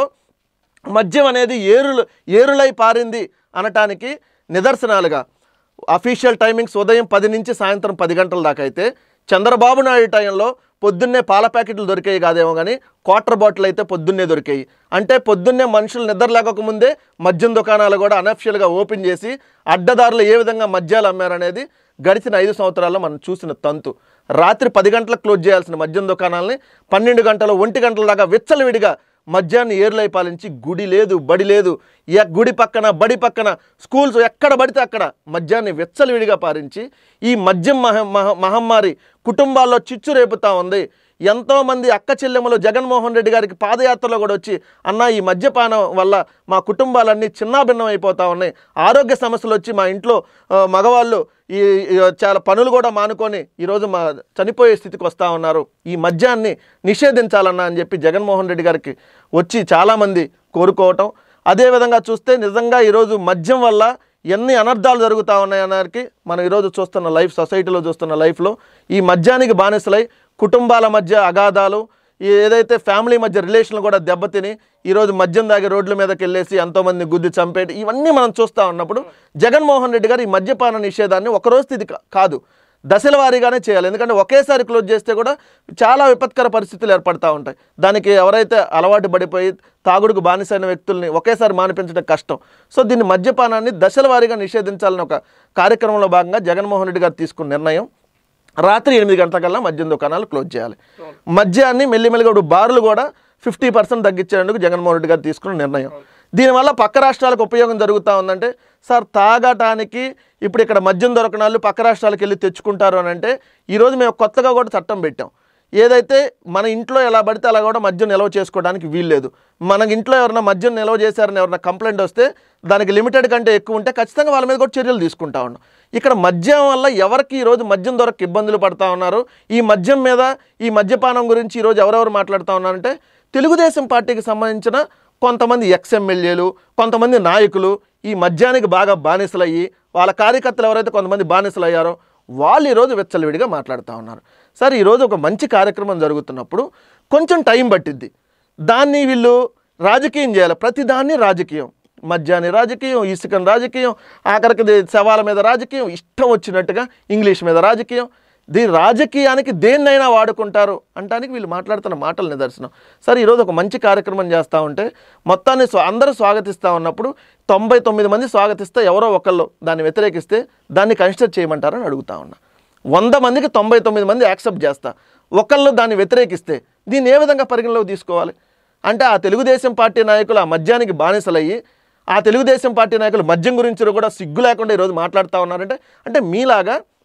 మద్యం అనేది ఏరులు ఏరులై పారింది అనటానికి నిదర్శనాలుగా అఫీషియల్ టైమింగ్స్ ఉదయం పది నుంచి సాయంత్రం పది గంటల దాకా అయితే చంద్రబాబు నాయుడు టైంలో పొద్దున్నే పాల ప్యాకెట్లు దొరికాయి కాదేమో కానీ క్వార్టర్ బాటిల్ అయితే పొద్దున్నే దొరికాయి అంటే పొద్దున్నే మనుషులు నిద్ర లేకముందే మద్యం దుకాణాలు కూడా అనఫిషియల్గా ఓపెన్ చేసి అడ్డదారులు ఏ విధంగా మద్యాలు అమ్మారనేది గడిచిన ఐదు సంవత్సరాల్లో మనం చూసిన తంతు రాత్రి పది గంటలకు క్లోజ్ చేయాల్సిన మద్యం దుకాణాలని పన్నెండు గంటలు ఒంటి గంటల దాకా విచ్చలవిడిగా మద్యాన్ని ఏర్లై పాలించి గుడి లేదు బడి లేదు ఎ గుడి పక్కన బడి పక్కన స్కూల్స్ ఎక్కడ పడితే అక్కడ మద్యాన్ని వెచ్చలివిడిగా పారించి ఈ మద్యం మహ మహ- మహమ్మారి కుటుంబాల్లో చిచ్చు రేపుతా ఉంది ఎంతోమంది అక్క చెల్లెమ్మలు జగన్మోహన్ రెడ్డి గారికి పాదయాత్రలో కూడా వచ్చి అన్న ఈ మద్యపానం వల్ల మా కుటుంబాలన్నీ చిన్నాభిన్నం అయిపోతా ఉన్నాయి ఆరోగ్య సమస్యలు వచ్చి మా ఇంట్లో ఆ, మగవాళ్ళు ఈ ఈ చాలా పనులు కూడా మానుకొని ఈరోజు మా చనిపోయే స్థితికి వస్తూ ఉన్నారు ఈ మద్యాన్ని నిషేధించాలన్నా అని చెప్పి జగన్మోహన్ రెడ్డి గారికి వచ్చి చాలామంది కోరుకోవటం అదేవిధంగా చూస్తే నిజంగా ఈరోజు మద్యం వల్ల ఎన్ని అనర్థాలు జరుగుతూ ఉన్నాయనడానికి మనం ఈరోజు చూస్తున్న లైఫ్ సొసైటీలో చూస్తున్న లైఫ్లో ఈ మద్యానికి బానిసలై కుటుంబాల మధ్య అగాధాలు ఈ ఏదైతే ఫ్యామిలీ మధ్య రిలేషన్లు కూడా దెబ్బతిని ఈరోజు మద్యం దాగి రోడ్ల మీదకి వెళ్ళేసి ఎంతోమంది గుద్ది చంపేటి ఇవన్నీ మనం చూస్తూ ఉన్నప్పుడు జగన్మోహన్ రెడ్డి గారు ఈ మద్యపాన నిషేధాన్ని ఒకరోజు ఇది కా- కాదు దశల వారీగానే చేయాలి ఎందుకంటే ఒకేసారి క్లోజ్ చేస్తే కూడా చాలా విపత్కర పరిస్థితులు ఏర్పడతా ఉంటాయి దానికి ఎవరైతే అలవాటు పడిపోయి తాగుడుకు బానిసైన వ్యక్తుల్ని ఒకేసారి మానిపించడం కష్టం సో దీన్ని మద్యపానాన్ని దశల వారీగా నిషేధించాలని ఒక కార్యక్రమంలో భాగంగా జగన్మోహన్ రెడ్డి గారు తీసుకున్న నిర్ణయం రాత్రి ఎనిమిది గంటలకల్లా మద్యం దుకాణాలు క్లోజ్ చేయాలి మద్యాన్ని మెల్లిమెల్లిగా ఇప్పుడు బార్లు కూడా ఫిఫ్టీ పర్సెంట్ తగ్గించేందుకు జగన్మోహన్ రెడ్డి గారు తీసుకున్న నిర్ణయం దీనివల్ల పక్క రాష్ట్రాలకు ఉపయోగం జరుగుతూ ఉందంటే సార్ తాగటానికి ఇప్పుడు ఇక్కడ మద్యం దొరకనాళ్ళు పక్క రాష్ట్రాలకు వెళ్ళి తెచ్చుకుంటారు అని అంటే ఈరోజు మేము కొత్తగా కూడా చట్టం పెట్టాం ఏదైతే మన ఇంట్లో ఎలా పడితే అలా కూడా మద్యం నిల్వ చేసుకోవడానికి వీల్లేదు మన ఇంట్లో ఎవరైనా మద్యం నిల్వ చేశారని ఎవరైనా కంప్లైంట్ వస్తే దానికి లిమిటెడ్ కంటే ఎక్కువ ఉంటే ఖచ్చితంగా వాళ్ళ మీద కూడా చర్యలు తీసుకుంటా ఉన్నాం ఇక్కడ మద్యం వల్ల ఎవరికి ఈరోజు మద్యం దొరక ఇబ్బందులు పడతా ఉన్నారు ఈ మద్యం మీద ఈ మద్యపానం గురించి ఈరోజు ఎవరెవరు మాట్లాడుతూ ఉన్నారంటే తెలుగుదేశం పార్టీకి సంబంధించిన కొంతమంది ఎక్స్ ఎమ్మెల్యేలు కొంతమంది నాయకులు ఈ మద్యానికి బాగా బానిసలయ్యి వాళ్ళ కార్యకర్తలు ఎవరైతే కొంతమంది బానిసలు అయ్యారో వాళ్ళు ఈరోజు వెచ్చలవిడిగా మాట్లాడుతూ ఉన్నారు సరే ఈరోజు ఒక మంచి కార్యక్రమం జరుగుతున్నప్పుడు కొంచెం టైం పట్టిద్ది దాన్ని వీళ్ళు రాజకీయం చేయాలి ప్రతిదాన్ని రాజకీయం మద్యాన్ని రాజకీయం ఇసుకని రాజకీయం ఆఖరికి ది- శవాల మీద రాజకీయం ఇష్టం వచ్చినట్టుగా ఇంగ్లీష్ మీద రాజకీయం దీ రాజకీయానికి దేన్నైనా వాడుకుంటారు అంటానికి వీళ్ళు మాట్లాడుతున్న మాటల నిదర్శనం సరే ఈరోజు ఒక మంచి కార్యక్రమం చేస్తూ ఉంటే మొత్తాన్ని స్వ- అందరూ స్వాగతిస్తూ ఉన్నప్పుడు తొంభై తొమ్మిది మంది స్వాగతిస్తే ఎవరో ఒకళ్ళు దాన్ని వ్యతిరేకిస్తే దాన్ని కన్సిడర్ చేయమంటారని అడుగుతా ఉన్నా వంద మందికి తొంభై తొమ్మిది మంది యాక్సెప్ట్ చేస్తా ఒకళ్ళు దాన్ని వ్యతిరేకిస్తే దీన్ని ఏ విధంగా పరిగణలోకి తీసుకోవాలి అంటే ఆ తెలుగుదేశం పార్టీ నాయకులు ఆ మద్యానికి బానిసలయ్యి ఆ తెలుగుదేశం పార్టీ నాయకులు మద్యం గురించి కూడా సిగ్గు లేకుండా ఈరోజు మాట్లాడుతూ ఉన్నారంటే అంటే మీలాగా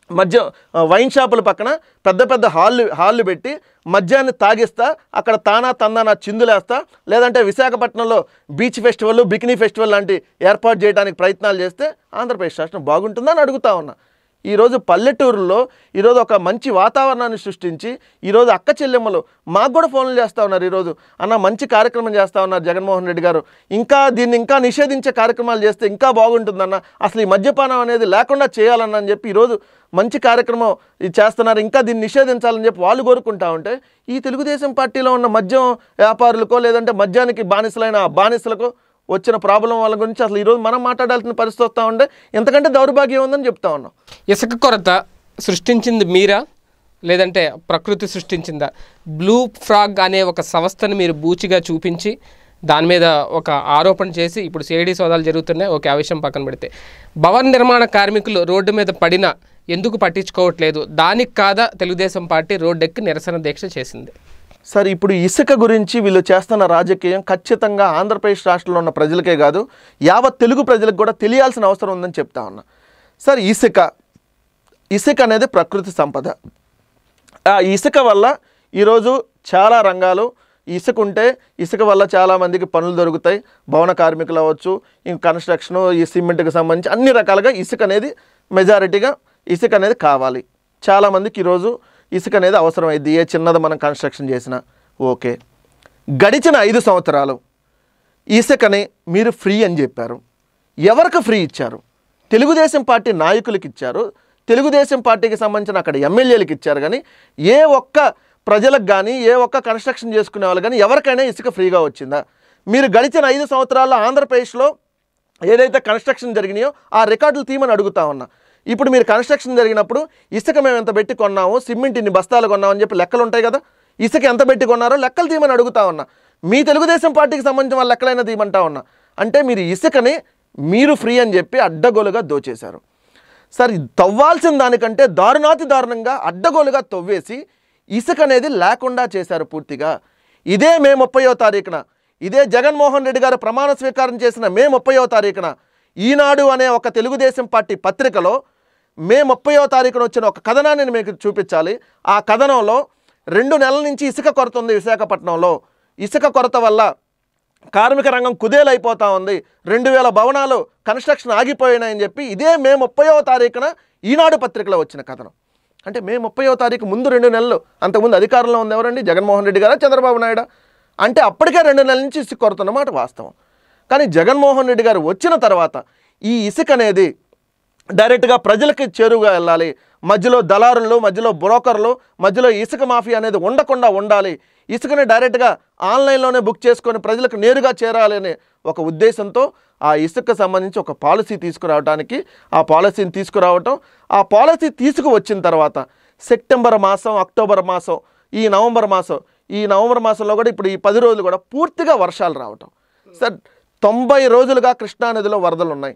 మద్యం ఆ, వైన్ షాపుల పక్కన పెద్ద పెద్ద హాళ్ళు హాళ్ళు పెట్టి మద్యాన్ని తాగిస్తా అక్కడ తానా తందానా చిందులేస్తా లేదంటే విశాఖపట్నంలో బీచ్ ఫెస్టివల్ బికినీ ఫెస్టివల్ లాంటి ఏర్పాటు చేయడానికి ప్రయత్నాలు చేస్తే ఆంధ్రప్రదేశ్ రాష్ట్రం బాగుంటుందని అడుగుతా ఉన్నా ఈరోజు పల్లెటూరులో ఈరోజు ఒక మంచి వాతావరణాన్ని సృష్టించి ఈరోజు అక్క చెల్లెమ్మలు మాకు కూడా ఫోన్లు చేస్తూ ఉన్నారు ఈరోజు అన్న మంచి కార్యక్రమం చేస్తూ ఉన్నారు జగన్మోహన్ రెడ్డి గారు ఇంకా దీన్ని ఇంకా నిషేధించే కార్యక్రమాలు చేస్తే ఇంకా బాగుంటుందన్న అసలు ఈ మద్యపానం అనేది లేకుండా చేయాలన్న అని చెప్పి ఈరోజు మంచి కార్యక్రమం ఇది చేస్తున్నారు ఇంకా దీన్ని నిషేధించాలని చెప్పి వాళ్ళు కోరుకుంటా ఉంటే ఈ తెలుగుదేశం పార్టీలో ఉన్న మద్యం వ్యాపారులకో లేదంటే మద్యానికి బానిసలైన ఆ బానిసలకో వచ్చిన ప్రాబ్లం వాళ్ళ గురించి అసలు ఈరోజు మనం మాట్లాడాల్సిన పరిస్థితి వస్తూ ఉంటే ఎంతకంటే దౌర్భాగ్యం ఉందని చెప్తా ఉన్నాం ఇసుక కొరత సృష్టించింది మీరా లేదంటే ప్రకృతి సృష్టించిందా బ్లూ ఫ్రాగ్ అనే ఒక సంస్థను మీరు బూచిగా చూపించి దాని మీద ఒక ఆరోపణ చేసి ఇప్పుడు సిఐడి సోదాలు జరుగుతున్నాయి ఓకే ఆ విషయం పక్కన పెడితే భవన నిర్మాణ కార్మికులు రోడ్డు మీద పడినా ఎందుకు పట్టించుకోవట్లేదు దానికి కాదా తెలుగుదేశం పార్టీ రోడ్డెక్కి నిరసన దీక్ష చేసింది సార్ ఇప్పుడు ఇసుక గురించి వీళ్ళు చేస్తున్న రాజకీయం ఖచ్చితంగా ఆంధ్రప్రదేశ్ రాష్ట్రంలో ఉన్న ప్రజలకే కాదు యావత్ తెలుగు ప్రజలకు కూడా తెలియాల్సిన అవసరం ఉందని చెప్తా ఉన్నా సార్ ఇసుక ఇసుక అనేది ప్రకృతి సంపద ఆ ఇసుక వల్ల ఈరోజు చాలా రంగాలు ఇసుక ఉంటే ఇసుక వల్ల చాలా మందికి పనులు దొరుకుతాయి భవన కార్మికులు అవ్వచ్చు ఇంక కన్స్ట్రక్షన్ ఈ సిమెంట్కి సంబంధించి అన్ని రకాలుగా ఇసుక అనేది మెజారిటీగా ఇసుక అనేది కావాలి చాలామందికి ఈరోజు ఇసుక అనేది అవసరమైంది ఏ చిన్నది మనం కన్స్ట్రక్షన్ చేసినా ఓకే గడిచిన ఐదు సంవత్సరాలు ఇసుకని మీరు ఫ్రీ అని చెప్పారు ఎవరికి ఫ్రీ ఇచ్చారు తెలుగుదేశం పార్టీ నాయకులకి ఇచ్చారు తెలుగుదేశం పార్టీకి సంబంధించిన అక్కడ ఎమ్మెల్యేలకు ఇచ్చారు కానీ ఏ ఒక్క ప్రజలకు కానీ ఏ ఒక్క కన్స్ట్రక్షన్ చేసుకునే వాళ్ళు కానీ ఎవరికైనా ఇసుక ఫ్రీగా వచ్చిందా మీరు గడిచిన ఐదు సంవత్సరాల్లో ఆంధ్రప్రదేశ్లో ఏదైతే కన్స్ట్రక్షన్ జరిగినాయో ఆ రికార్డులు తీయమని అడుగుతా ఉన్నా ఇప్పుడు మీరు కన్స్ట్రక్షన్ జరిగినప్పుడు ఇసుక మేము ఎంత పెట్టి కొన్నాము సిమెంట్ ఇన్ని బస్తాలు కొన్నాము అని చెప్పి లెక్కలు ఉంటాయి కదా ఇసుక ఎంత పెట్టి కొన్నారో లెక్కలు తీయమని అడుగుతా ఉన్నా మీ తెలుగుదేశం పార్టీకి సంబంధించిన వాళ్ళ లెక్కలైనా తీయమంటా ఉన్నా అంటే మీరు ఇసుకని మీరు ఫ్రీ అని చెప్పి అడ్డగోలుగా దోచేశారు సార్ ఇది తవ్వాల్సిన దానికంటే దారుణాతి దారుణంగా అడ్డగోలుగా తవ్వేసి ఇసుక అనేది లేకుండా చేశారు పూర్తిగా ఇదే మే ముప్పయో తారీఖున ఇదే జగన్మోహన్ రెడ్డి గారు ప్రమాణ స్వీకారం చేసిన మే ముప్పయో తారీఖున ఈనాడు అనే ఒక తెలుగుదేశం పార్టీ పత్రికలో మే ముప్పయో తారీఖున వచ్చిన ఒక కథనాన్ని నేను మీకు చూపించాలి ఆ కథనంలో రెండు నెలల నుంచి ఇసుక కొరత ఉంది విశాఖపట్నంలో ఇసుక కొరత వల్ల కార్మిక రంగం కుదేలైపోతా ఉంది రెండు వేల భవనాలు కన్స్ట్రక్షన్ ఆగిపోయినాయని చెప్పి ఇదే మే ముప్పయో తారీఖున ఈనాడు పత్రికలో వచ్చిన కథనం అంటే మే ముప్పయో తారీఖు ముందు రెండు నెలలు అంతకుముందు అధికారంలో ఉంది ఎవరండి జగన్మోహన్ రెడ్డి గారా చంద్రబాబు నాయుడు అంటే అప్పటికే రెండు నెలల నుంచి ఇసుక కొరత అన్నమాట వాస్తవం కానీ జగన్మోహన్ రెడ్డి గారు వచ్చిన తర్వాత ఈ ఇసుక అనేది డైరెక్ట్గా ప్రజలకి చేరువుగా వెళ్ళాలి మధ్యలో దళారులు మధ్యలో బ్రోకర్లు మధ్యలో ఇసుక మాఫియా అనేది ఉండకుండా ఉండాలి ఇసుకని డైరెక్ట్గా ఆన్లైన్లోనే బుక్ చేసుకొని ప్రజలకు నేరుగా చేరాలి అనే ఒక ఉద్దేశంతో ఆ ఇసుక సంబంధించి ఒక పాలసీ తీసుకురావడానికి ఆ పాలసీని తీసుకురావటం ఆ పాలసీ తీసుకువచ్చిన తర్వాత సెప్టెంబర్ మాసం అక్టోబర్ మాసం ఈ నవంబర్ మాసం ఈ నవంబర్ మాసంలో కూడా ఇప్పుడు ఈ పది రోజులు కూడా పూర్తిగా వర్షాలు రావటం సార్ తొంభై రోజులుగా కృష్ణానదిలో వరదలు ఉన్నాయి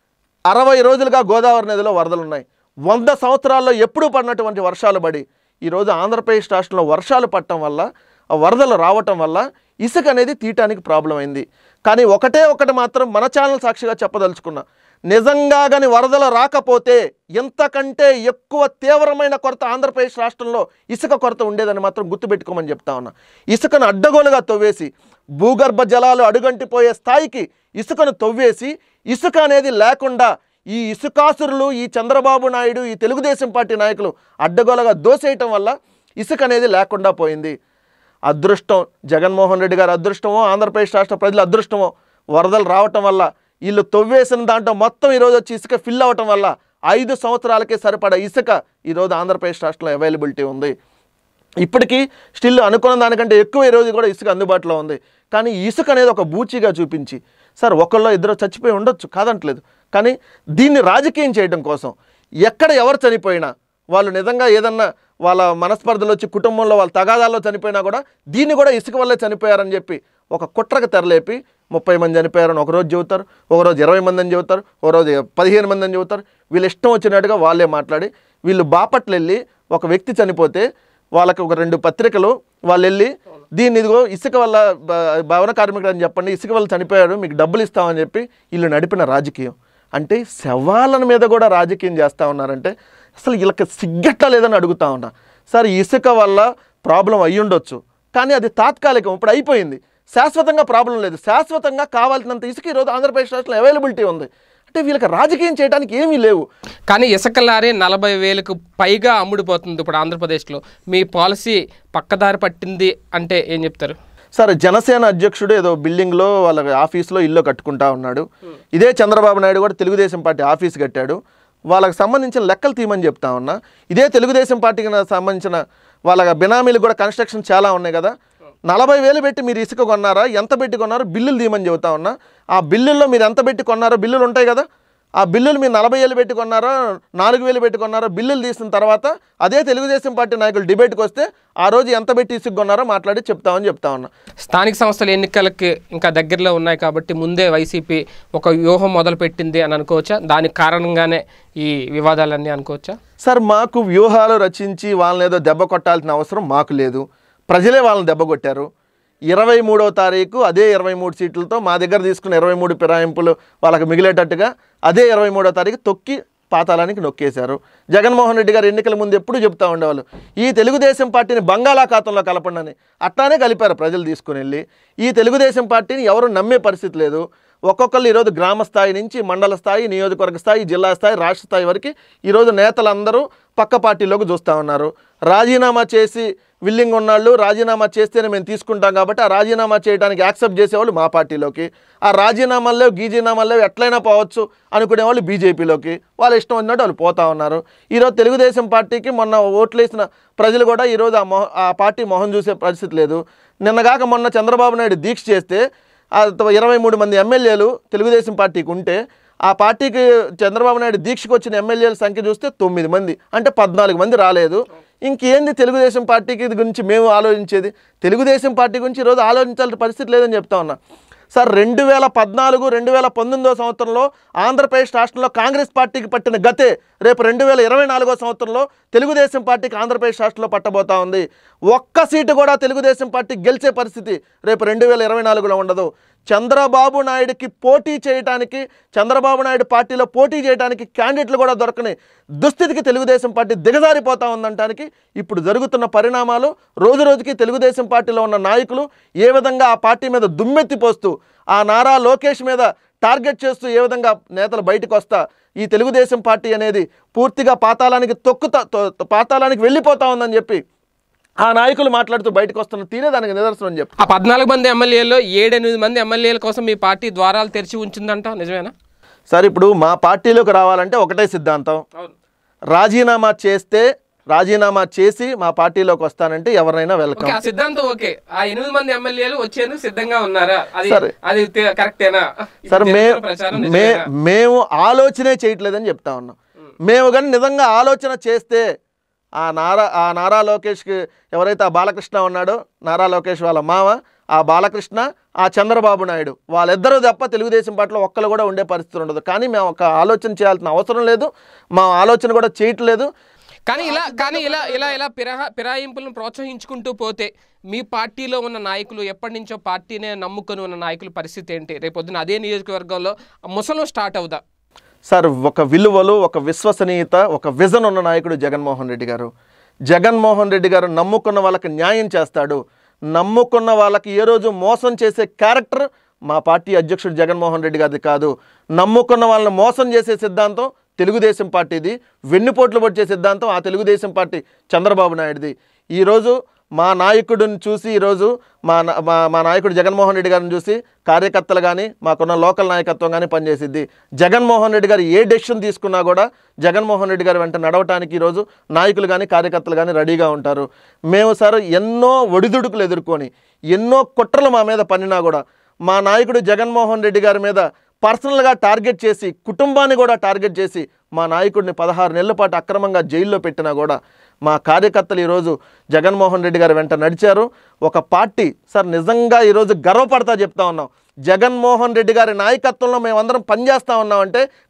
అరవై రోజులుగా గోదావరి నదిలో వరదలు ఉన్నాయి వంద సంవత్సరాల్లో ఎప్పుడూ పడినటువంటి వర్షాలు పడి ఈరోజు ఆంధ్రప్రదేశ్ రాష్ట్రంలో వర్షాలు పడటం వల్ల ఆ వరదలు రావటం వల్ల ఇసుక అనేది తీయటానికి ప్రాబ్లం అయింది కానీ ఒకటే ఒకటి మాత్రం మన ఛానల్ సాక్షిగా చెప్పదలుచుకున్నా నిజంగా కానీ వరదలు రాకపోతే ఎంతకంటే ఎక్కువ తీవ్రమైన కొరత ఆంధ్రప్రదేశ్ రాష్ట్రంలో ఇసుక కొరత ఉండేదని మాత్రం గుర్తుపెట్టుకోమని చెప్తా ఉన్నా ఇసుకను అడ్డగోలుగా తవ్వేసి భూగర్భ జలాలు అడుగంటిపోయే స్థాయికి ఇసుకను తవ్వేసి ఇసుక అనేది లేకుండా ఈ ఇసుకాసురులు ఈ చంద్రబాబు నాయుడు ఈ తెలుగుదేశం పార్టీ నాయకులు అడ్డగోలుగా దోసేయటం వల్ల ఇసుక అనేది లేకుండా పోయింది అదృష్టం జగన్మోహన్ రెడ్డి గారి అదృష్టమో ఆంధ్రప్రదేశ్ రాష్ట్ర ప్రజల అదృష్టమో వరదలు రావటం వల్ల వీళ్ళు తవ్వేసిన దాంట్లో మొత్తం ఈరోజు వచ్చి ఇసుక ఫిల్ అవ్వటం వల్ల ఐదు సంవత్సరాలకే సరిపడా ఇసుక ఈరోజు ఆంధ్రప్రదేశ్ రాష్ట్రంలో అవైలబిలిటీ ఉంది ఇప్పటికీ స్టిల్ అనుకున్న దానికంటే ఎక్కువ ఈ రోజు కూడా ఇసుక అందుబాటులో ఉంది కానీ ఈ ఇసుక అనేది ఒక బూచిగా చూపించి సార్ ఒకళ్ళో ఇద్దరు చచ్చిపోయి ఉండొచ్చు కాదంటలేదు కానీ దీన్ని రాజకీయం చేయడం కోసం ఎక్కడ ఎవరు చనిపోయినా వాళ్ళు నిజంగా ఏదన్నా వాళ్ళ మనస్పర్ధలు వచ్చి కుటుంబంలో వాళ్ళ తగాదాల్లో చనిపోయినా కూడా దీన్ని కూడా ఇసుక వల్లే చనిపోయారని చెప్పి ఒక కుట్రకు తెరలేపి ముప్పై మంది చనిపోయారని ఒకరోజు చెబుతారు ఒకరోజు ఇరవై మంది అని చెబుతారు ఒకరోజు పదిహేను మంది అని చెబుతారు వీళ్ళు ఇష్టం వచ్చినట్టుగా వాళ్ళే మాట్లాడి వీళ్ళు బాపట్ల వెళ్ళి ఒక వ్యక్తి చనిపోతే వాళ్ళకి ఒక రెండు పత్రికలు వాళ్ళు వెళ్ళి దీన్ని ఇదిగో ఇసుక వల్ల బ- భవన కార్మికుడు అని చెప్పండి ఇసుక వల్ల చనిపోయాడు మీకు డబ్బులు ఇస్తామని చెప్పి వీళ్ళు నడిపిన రాజకీయం అంటే శవాలను మీద కూడా రాజకీయం చేస్తూ ఉన్నారంటే అసలు వీళ్ళకి సిగ్గట్ట లేదని అడుగుతా ఉన్నా సార్ ఇసుక వల్ల ప్రాబ్లం అయ్యి ఉండొచ్చు కానీ అది తాత్కాలికం ఇప్పుడు అయిపోయింది శాశ్వతంగా ప్రాబ్లం లేదు శాశ్వతంగా కావాల్సినంత ఇసుక ఈరోజు ఆంధ్రప్రదేశ్ రాష్ట్రంలో అవైలబిలిటీ ఉంది అంటే వీళ్ళకి రాజకీయం చేయడానికి ఏమీ లేవు కానీ ఇసుక లారీ నలభై వేలకు పైగా అమ్ముడుపోతుంది ఇప్పుడు ఆంధ్రప్రదేశ్లో మీ పాలసీ పక్కదారి పట్టింది అంటే ఏం చెప్తారు సార్ జనసేన అధ్యక్షుడు ఏదో బిల్డింగ్లో వాళ్ళ ఆఫీస్లో ఇల్లు కట్టుకుంటా ఉన్నాడు ఇదే చంద్రబాబు నాయుడు కూడా తెలుగుదేశం పార్టీ ఆఫీస్ కట్టాడు వాళ్ళకి సంబంధించిన లెక్కలు తీయమని చెప్తా ఉన్నా ఇదే తెలుగుదేశం పార్టీకి నా- సంబంధించిన వాళ్ళ బినామీలు కూడా కన్స్ట్రక్షన్ చాలా ఉన్నాయి కదా నలభై వేలు పెట్టి మీరు ఇసుక కొన్నారా ఎంత పెట్టి కొన్నారో బిల్లులు తీయమని చెబుతా ఉన్నా ఆ బిల్లుల్లో మీరు ఎంత పెట్టి కొన్నారో బిల్లులు ఉంటాయి కదా ఆ బిల్లులు మీరు నలభై వేలు పెట్టి కొన్నారో నాలుగు వేలు పెట్టి కొన్నారో బిల్లులు తీసిన తర్వాత అదే తెలుగుదేశం పార్టీ నాయకులు డిబేట్కి వస్తే ఆ రోజు ఎంత పెట్టి ఇసుక కొన్నారో మాట్లాడి చెప్తామని చెప్తా ఉన్నా స్థానిక సంస్థల ఎన్నికలకి ఇంకా దగ్గరలో ఉన్నాయి కాబట్టి ముందే వైసీపీ ఒక వ్యూహం మొదలుపెట్టింది అని అనుకోవచ్చా దానికి కారణంగానే ఈ వివాదాలన్నీ అనుకోవచ్చా సార్ మాకు వ్యూహాలు రచించి వాళ్ళని ఏదో దెబ్బ కొట్టాల్సిన అవసరం మాకు లేదు ప్రజలే వాళ్ళని దెబ్బ కొట్టారు ఇరవై మూడవ తారీఖు అదే ఇరవై మూడు సీట్లతో మా దగ్గర తీసుకున్న ఇరవై మూడు ఫిరాయింపులు వాళ్ళకి మిగిలేటట్టుగా అదే ఇరవై మూడో తారీఖు తొక్కి పాతాళానికి నొక్కేశారు జగన్మోహన్ రెడ్డి గారు ఎన్నికల ముందు ఎప్పుడు చెప్తా ఉండేవాళ్ళు ఈ తెలుగుదేశం పార్టీని బంగాళాఖాతంలో కలపండి అని అట్లానే కలిపారు ప్రజలు తీసుకుని వెళ్ళి ఈ తెలుగుదేశం పార్టీని ఎవరు నమ్మే పరిస్థితి లేదు ఒక్కొక్కళ్ళు ఈరోజు గ్రామ స్థాయి నుంచి మండల స్థాయి నియోజకవర్గ స్థాయి జిల్లా స్థాయి రాష్ట్ర స్థాయి వరకు ఈరోజు నేతలందరూ పక్క పార్టీలోకి చూస్తూ ఉన్నారు రాజీనామా చేసి విల్లింగ్ ఉన్నాళ్ళు రాజీనామా చేస్తేనే మేము తీసుకుంటాం కాబట్టి ఆ రాజీనామా చేయడానికి యాక్సెప్ట్ చేసేవాళ్ళు మా పార్టీలోకి ఆ రాజీనామాల్లో గీజీనామాల్లో ఎట్లయినా పోవచ్చు అనుకునేవాళ్ళు బీజేపీలోకి వాళ్ళ ఇష్టం ఉన్నట్టు వాళ్ళు పోతా ఉన్నారు ఈరోజు తెలుగుదేశం పార్టీకి మొన్న ఓట్లు వేసిన ప్రజలు కూడా ఈరోజు ఆ మొహ ఆ పార్టీ మొహం చూసే పరిస్థితి లేదు నిన్నగాక మొన్న చంద్రబాబు నాయుడు దీక్ష చేస్తే ఆ ఇరవై మూడు మంది ఎమ్మెల్యేలు తెలుగుదేశం పార్టీకి ఉంటే ఆ పార్టీకి చంద్రబాబు నాయుడు దీక్షకు వచ్చిన ఎమ్మెల్యేల సంఖ్య చూస్తే తొమ్మిది మంది అంటే పద్నాలుగు మంది రాలేదు ఇంకేంది తెలుగుదేశం పార్టీకి ఇది గురించి మేము ఆలోచించేది తెలుగుదేశం పార్టీ గురించి ఈరోజు ఆలోచించాల్సిన పరిస్థితి లేదని చెప్తా ఉన్నా సార్ రెండు వేల పద్నాలుగు రెండు వేల పంతొమ్మిదో సంవత్సరంలో ఆంధ్రప్రదేశ్ రాష్ట్రంలో కాంగ్రెస్ పార్టీకి పట్టిన గతే రేపు రెండు వేల ఇరవై నాలుగో సంవత్సరంలో తెలుగుదేశం పార్టీకి ఆంధ్రప్రదేశ్ రాష్ట్రంలో పట్టబోతా ఉంది ఒక్క సీటు కూడా తెలుగుదేశం పార్టీ గెలిచే పరిస్థితి రేపు రెండు వేల ఇరవై నాలుగులో ఉండదు చంద్రబాబు నాయుడుకి పోటీ చేయడానికి చంద్రబాబు నాయుడు పార్టీలో పోటీ చేయడానికి క్యాండిడేట్లు కూడా దొరకని దుస్థితికి తెలుగుదేశం పార్టీ దిగజారిపోతా ఉందంటానికి ఇప్పుడు జరుగుతున్న పరిణామాలు రోజు రోజుకి తెలుగుదేశం పార్టీలో ఉన్న నాయకులు ఏ విధంగా ఆ పార్టీ మీద దుమ్మెత్తిపోస్తూ ఆ నారా లోకేష్ మీద టార్గెట్ చేస్తూ ఏ విధంగా నేతలు బయటకు వస్తా ఈ తెలుగుదేశం పార్టీ అనేది పూర్తిగా పాతాళానికి తొక్కుతా తొ- పాతాళానికి వెళ్ళిపోతా ఉందని చెప్పి ఆ నాయకులు మాట్లాడుతూ బయటకు వస్తున్న తీరే దానికి నిదర్శనం అని చెప్పి ఆ పద్నాలుగు మంది ఎమ్మెల్యేల్లో ఏడెనిమిది మంది ఎమ్మెల్యేల కోసం మీ పార్టీ ద్వారాలు తెరిచి ఉంచిందంట నిజమేనా సార్ ఇప్పుడు మా పార్టీలోకి రావాలంటే ఒకటే సిద్ధాంతం అవును రాజీనామా చేస్తే రాజీనామా చేసి మా పార్టీలోకి వస్తానంటే ఎవరైనా వెల్కమ్ ఓకే ఆ సిద్ధాంతం ఓకే ఆ ఎనిమిది మంది ఎమ్మెల్యేలు వచ్చేందుకు సిద్ధంగా ఉన్నారా అది సరే. అది తే- కరెక్టేనా ఇప్పుడు సార్ మే జరుగుతున్న ప్రచారం మే నిజమేనా? మేము ఆలోచనే చేయట్లేదని చెప్తా ఉన్నాం మేము కానీ నిజంగా ఆలోచన చేస్తే ఆ నారా ఆ నారా లోకేష్కి ఎవరైతే ఆ బాలకృష్ణ ఉన్నాడో నారా లోకేష్ వాళ్ళ మామ ఆ బాలకృష్ణ ఆ చంద్రబాబు నాయుడు వాళ్ళిద్దరూ తప్ప తెలుగుదేశం పార్టీలో ఒక్కరు కూడా ఉండే పరిస్థితి ఉండదు కానీ మేము ఒక ఆలోచన చేయాల్సిన అవసరం లేదు మా ఆలోచన కూడా చేయట్లేదు కానీ ఇలా కానీ ఇలా ఇలా ఇలా పిరహ పిరాయింపులను ప్రోత్సహించుకుంటూ పోతే మీ పార్టీలో ఉన్న నాయకులు ఎప్పటి నుంచో పార్టీనే నమ్ముకొని ఉన్న నాయకుల పరిస్థితి ఏంటి రేపొద్దున అదే నియోజకవర్గంలో ముసలు స్టార్ట్ అవుదా సార్ ఒక విలువలు ఒక విశ్వసనీయత ఒక విజన్ ఉన్న నాయకుడు జగన్మోహన్ రెడ్డి గారు జగన్మోహన్ రెడ్డి గారు నమ్ముకున్న వాళ్ళకి న్యాయం చేస్తాడు నమ్ముకున్న వాళ్ళకి ఏ రోజు మోసం చేసే క్యారెక్టర్ మా పార్టీ అధ్యక్షుడు జగన్మోహన్ రెడ్డి గారిది కాదు నమ్ముకున్న వాళ్ళని మోసం చేసే సిద్ధాంతం తెలుగుదేశం పార్టీది వెన్నుపోట్లు పొడిచే సిద్ధాంతం ఆ తెలుగుదేశం పార్టీ చంద్రబాబు నాయుడుది ఈరోజు మా నాయకుడిని చూసి ఈరోజు మా నా- మా మా నాయకుడు జగన్మోహన్ రెడ్డి గారిని చూసి కార్యకర్తలు కానీ మాకున్న లోకల్ నాయకత్వం కానీ పనిచేసిద్ది జగన్మోహన్ రెడ్డి గారు ఏ డెసిషన్ తీసుకున్నా కూడా జగన్మోహన్ రెడ్డి గారి వెంట నడవటానికి ఈరోజు నాయకులు కానీ కార్యకర్తలు కానీ రెడీగా ఉంటారు మేము సార్ ఎన్నో ఒడిదుడుకులు ఎదుర్కొని ఎన్నో కుట్రలు మా మీద పనినా కూడా మా నాయకుడు జగన్మోహన్ రెడ్డి గారి మీద పర్సనల్గా టార్గెట్ చేసి కుటుంబాన్ని కూడా టార్గెట్ చేసి మా నాయకుడిని పదహారు నెలల పాటు అక్రమంగా జైల్లో పెట్టినా కూడా మా కార్యకర్తలు ఈరోజు జగన్మోహన్ రెడ్డి గారి వెంట నడిచారు ఒక పార్టీ సార్ నిజంగా ఈరోజు గర్వపడతా చెప్తా ఉన్నాం జగన్మోహన్ రెడ్డి గారి నాయకత్వంలో మేమందరం పనిచేస్తా ఉన్నామంటే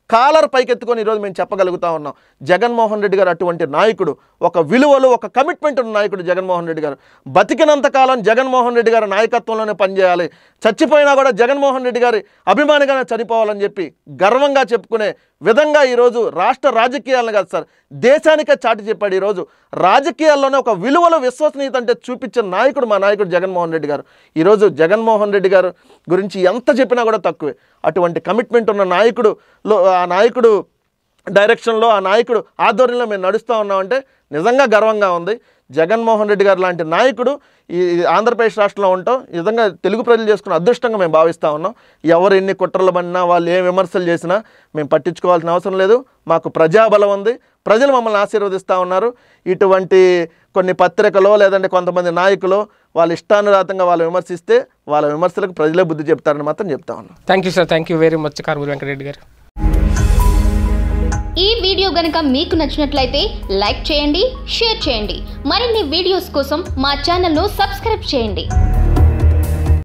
కాలర్ పైకెత్తుకొని ఈరోజు మేము చెప్పగలుగుతా ఉన్నాం జగన్మోహన్ రెడ్డి గారు అటువంటి నాయకుడు ఒక విలువలు ఒక కమిట్మెంట్ ఉన్న నాయకుడు జగన్మోహన్ రెడ్డి గారు బతికినంత కాలం జగన్మోహన్ రెడ్డి గారి నాయకత్వంలోనే పనిచేయాలి చచ్చిపోయినా కూడా జగన్మోహన్ రెడ్డి గారి అభిమానిగానే చనిపోవాలని చెప్పి గర్వంగా చెప్పుకునే విధంగా ఈరోజు రాష్ట్ర రాజకీయాలను కాదు సార్ దేశానికే చాటి చెప్పాడు ఈరోజు రాజకీయాల్లోనే ఒక విలువల విశ్వసనీయత అంటే చూపించిన నాయకుడు మా నాయకుడు జగన్మోహన్ రెడ్డి గారు ఈరోజు జగన్మోహన్ రెడ్డి గారు గురించి ఎంత చెప్పినా కూడా తక్కువే అటువంటి కమిట్మెంట్ ఉన్న నాయకుడులో ఆ నాయకుడు డైరెక్షన్లో ఆ నాయకుడు ఆధ్వర్యంలో మేము నడుస్తూ ఉన్నామంటే నిజంగా గర్వంగా ఉంది జగన్మోహన్ రెడ్డి గారు లాంటి నాయకుడు ఈ ఈ ఆంధ్రప్రదేశ్ రాష్ట్రంలో ఉంటాం నిజంగా తెలుగు ప్రజలు చేసుకున్న అదృష్టంగా మేము భావిస్తూ ఉన్నాం ఎవరు ఎన్ని కుట్రలు పడినా వాళ్ళు ఏ విమర్శలు చేసినా మేము పట్టించుకోవాల్సిన అవసరం లేదు మాకు ప్రజాబలం ఉంది ప్రజలు మమ్మల్ని ఆశీర్వదిస్తూ ఉన్నారు ఇటువంటి కొన్ని పత్రికలో లేదంటే కొంతమంది నాయకులు వాళ్ళ ఇష్టానురాతంగా వాళ్ళు విమర్శిస్తే వాళ్ళ విమర్శలకు ప్రజలే బుద్ధి చెప్తారని మాత్రం చెప్తా ఉన్నాం thank you sir thank you very much Karumuri Venkatareddy గారు ఈ వీడియో గనుక మీకు నచ్చినట్లయితే లైక్ చేయండి షేర్ చేయండి మరిన్ని వీడియోస్ కోసం మా ఛానల్ను సబ్స్క్రైబ్ చేయండి